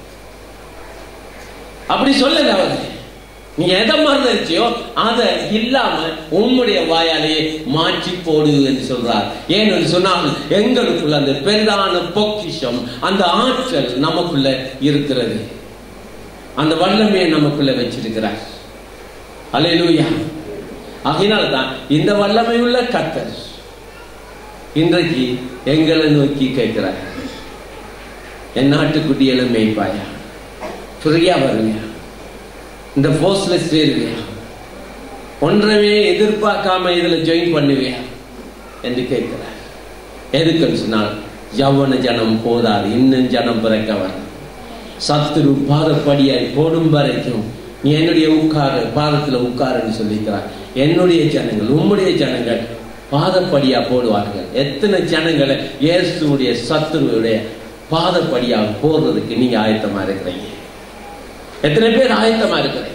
A: அப்படி சொல்லல அவர் நீ எதை மறந்துச்சியோ அதை இல்லாம உம்முடைய வாயாலேயே மாற்றி போடு என்று சொல்றார் ஏன்னு சொன்னால் எங்களுக்குள்ள அந்த பெரிதான பொக்கிஷம் அந்த ஆற்றல் நமக்குள்ள இருக்கிறது அந்த வல்லமையை நமக்குள்ள வச்சிருக்கிறார் அலையிலூயா ஆகினால் தான் இந்த வல்லமை உள்ள கத்தர் இன்றைக்கு எங்களை நோக்கி கேட்கிறார் என் நாட்டுக்குட்டியெல்லாம் மேய்ப்பாயா ஃப்ரீயா வருவியா இந்த போஸ்ட்ல சேருவியா ஒன்றவே எதிர்பார்க்காம இதுல ஜாயின் பண்ணுவியா என்று கேட்கிறார் எதுக்குன்னு சொன்னால் யவன ஜனம் போதாது இன்னும் ஜனம் பிறக்கவர் சத்துரு பாதப்படியாய் போடும் வரைக்கும் நீ என்னுடைய உட்காரு பாதத்துல உட்காருன்னு சொல்லிக்கிறார் என்னுடைய ஜனங்கள் உம்முடைய ஜனங்கள் பாதப்படியா போடுவார்கள் எத்தனை ஜனங்களை இயேசுடைய சத்துருடைய பாதப்படியாக போடுறதுக்கு நீங்க ஆயத்தமா இருக்கிறீங்க எத்தனை பேர் ஆயத்தமா இருக்கிறீங்க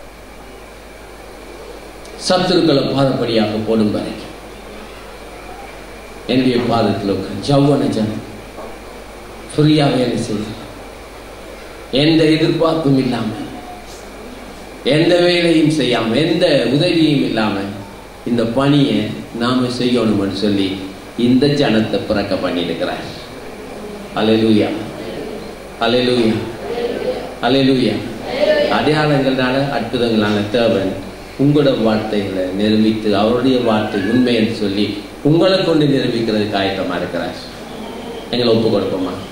A: சத்துருக்களை பாதப்படியாக போடும் வரைக்கும் என்னுடைய பாதத்தில் உட்கார் ஜவ்வன ஜனம் ஃப்ரீயா வேலை செய்ய எந்த எதிர்பார்ப்பும் இல்லாம எந்த வேலையும் செய்யாம எந்த உதவியும் இல்லாம இந்த பணியை நாம செய்யணும்னு சொல்லி இந்த ஜனத்தை பிறக்க பண்ணியிருக்கிறார் அலையலூயா அலையலூயா அலையலூயா அடையாளங்களால அற்புதங்களான தேவன் உங்களோட வார்த்தைகளை நிரூபித்து அவருடைய வார்த்தை உண்மை என்று சொல்லி உங்களை கொண்டு நிரூபிக்கிறதுக்கு ஆயத்தமா இருக்கிறார் எங்களை ஒப்பு கொடுப்போமா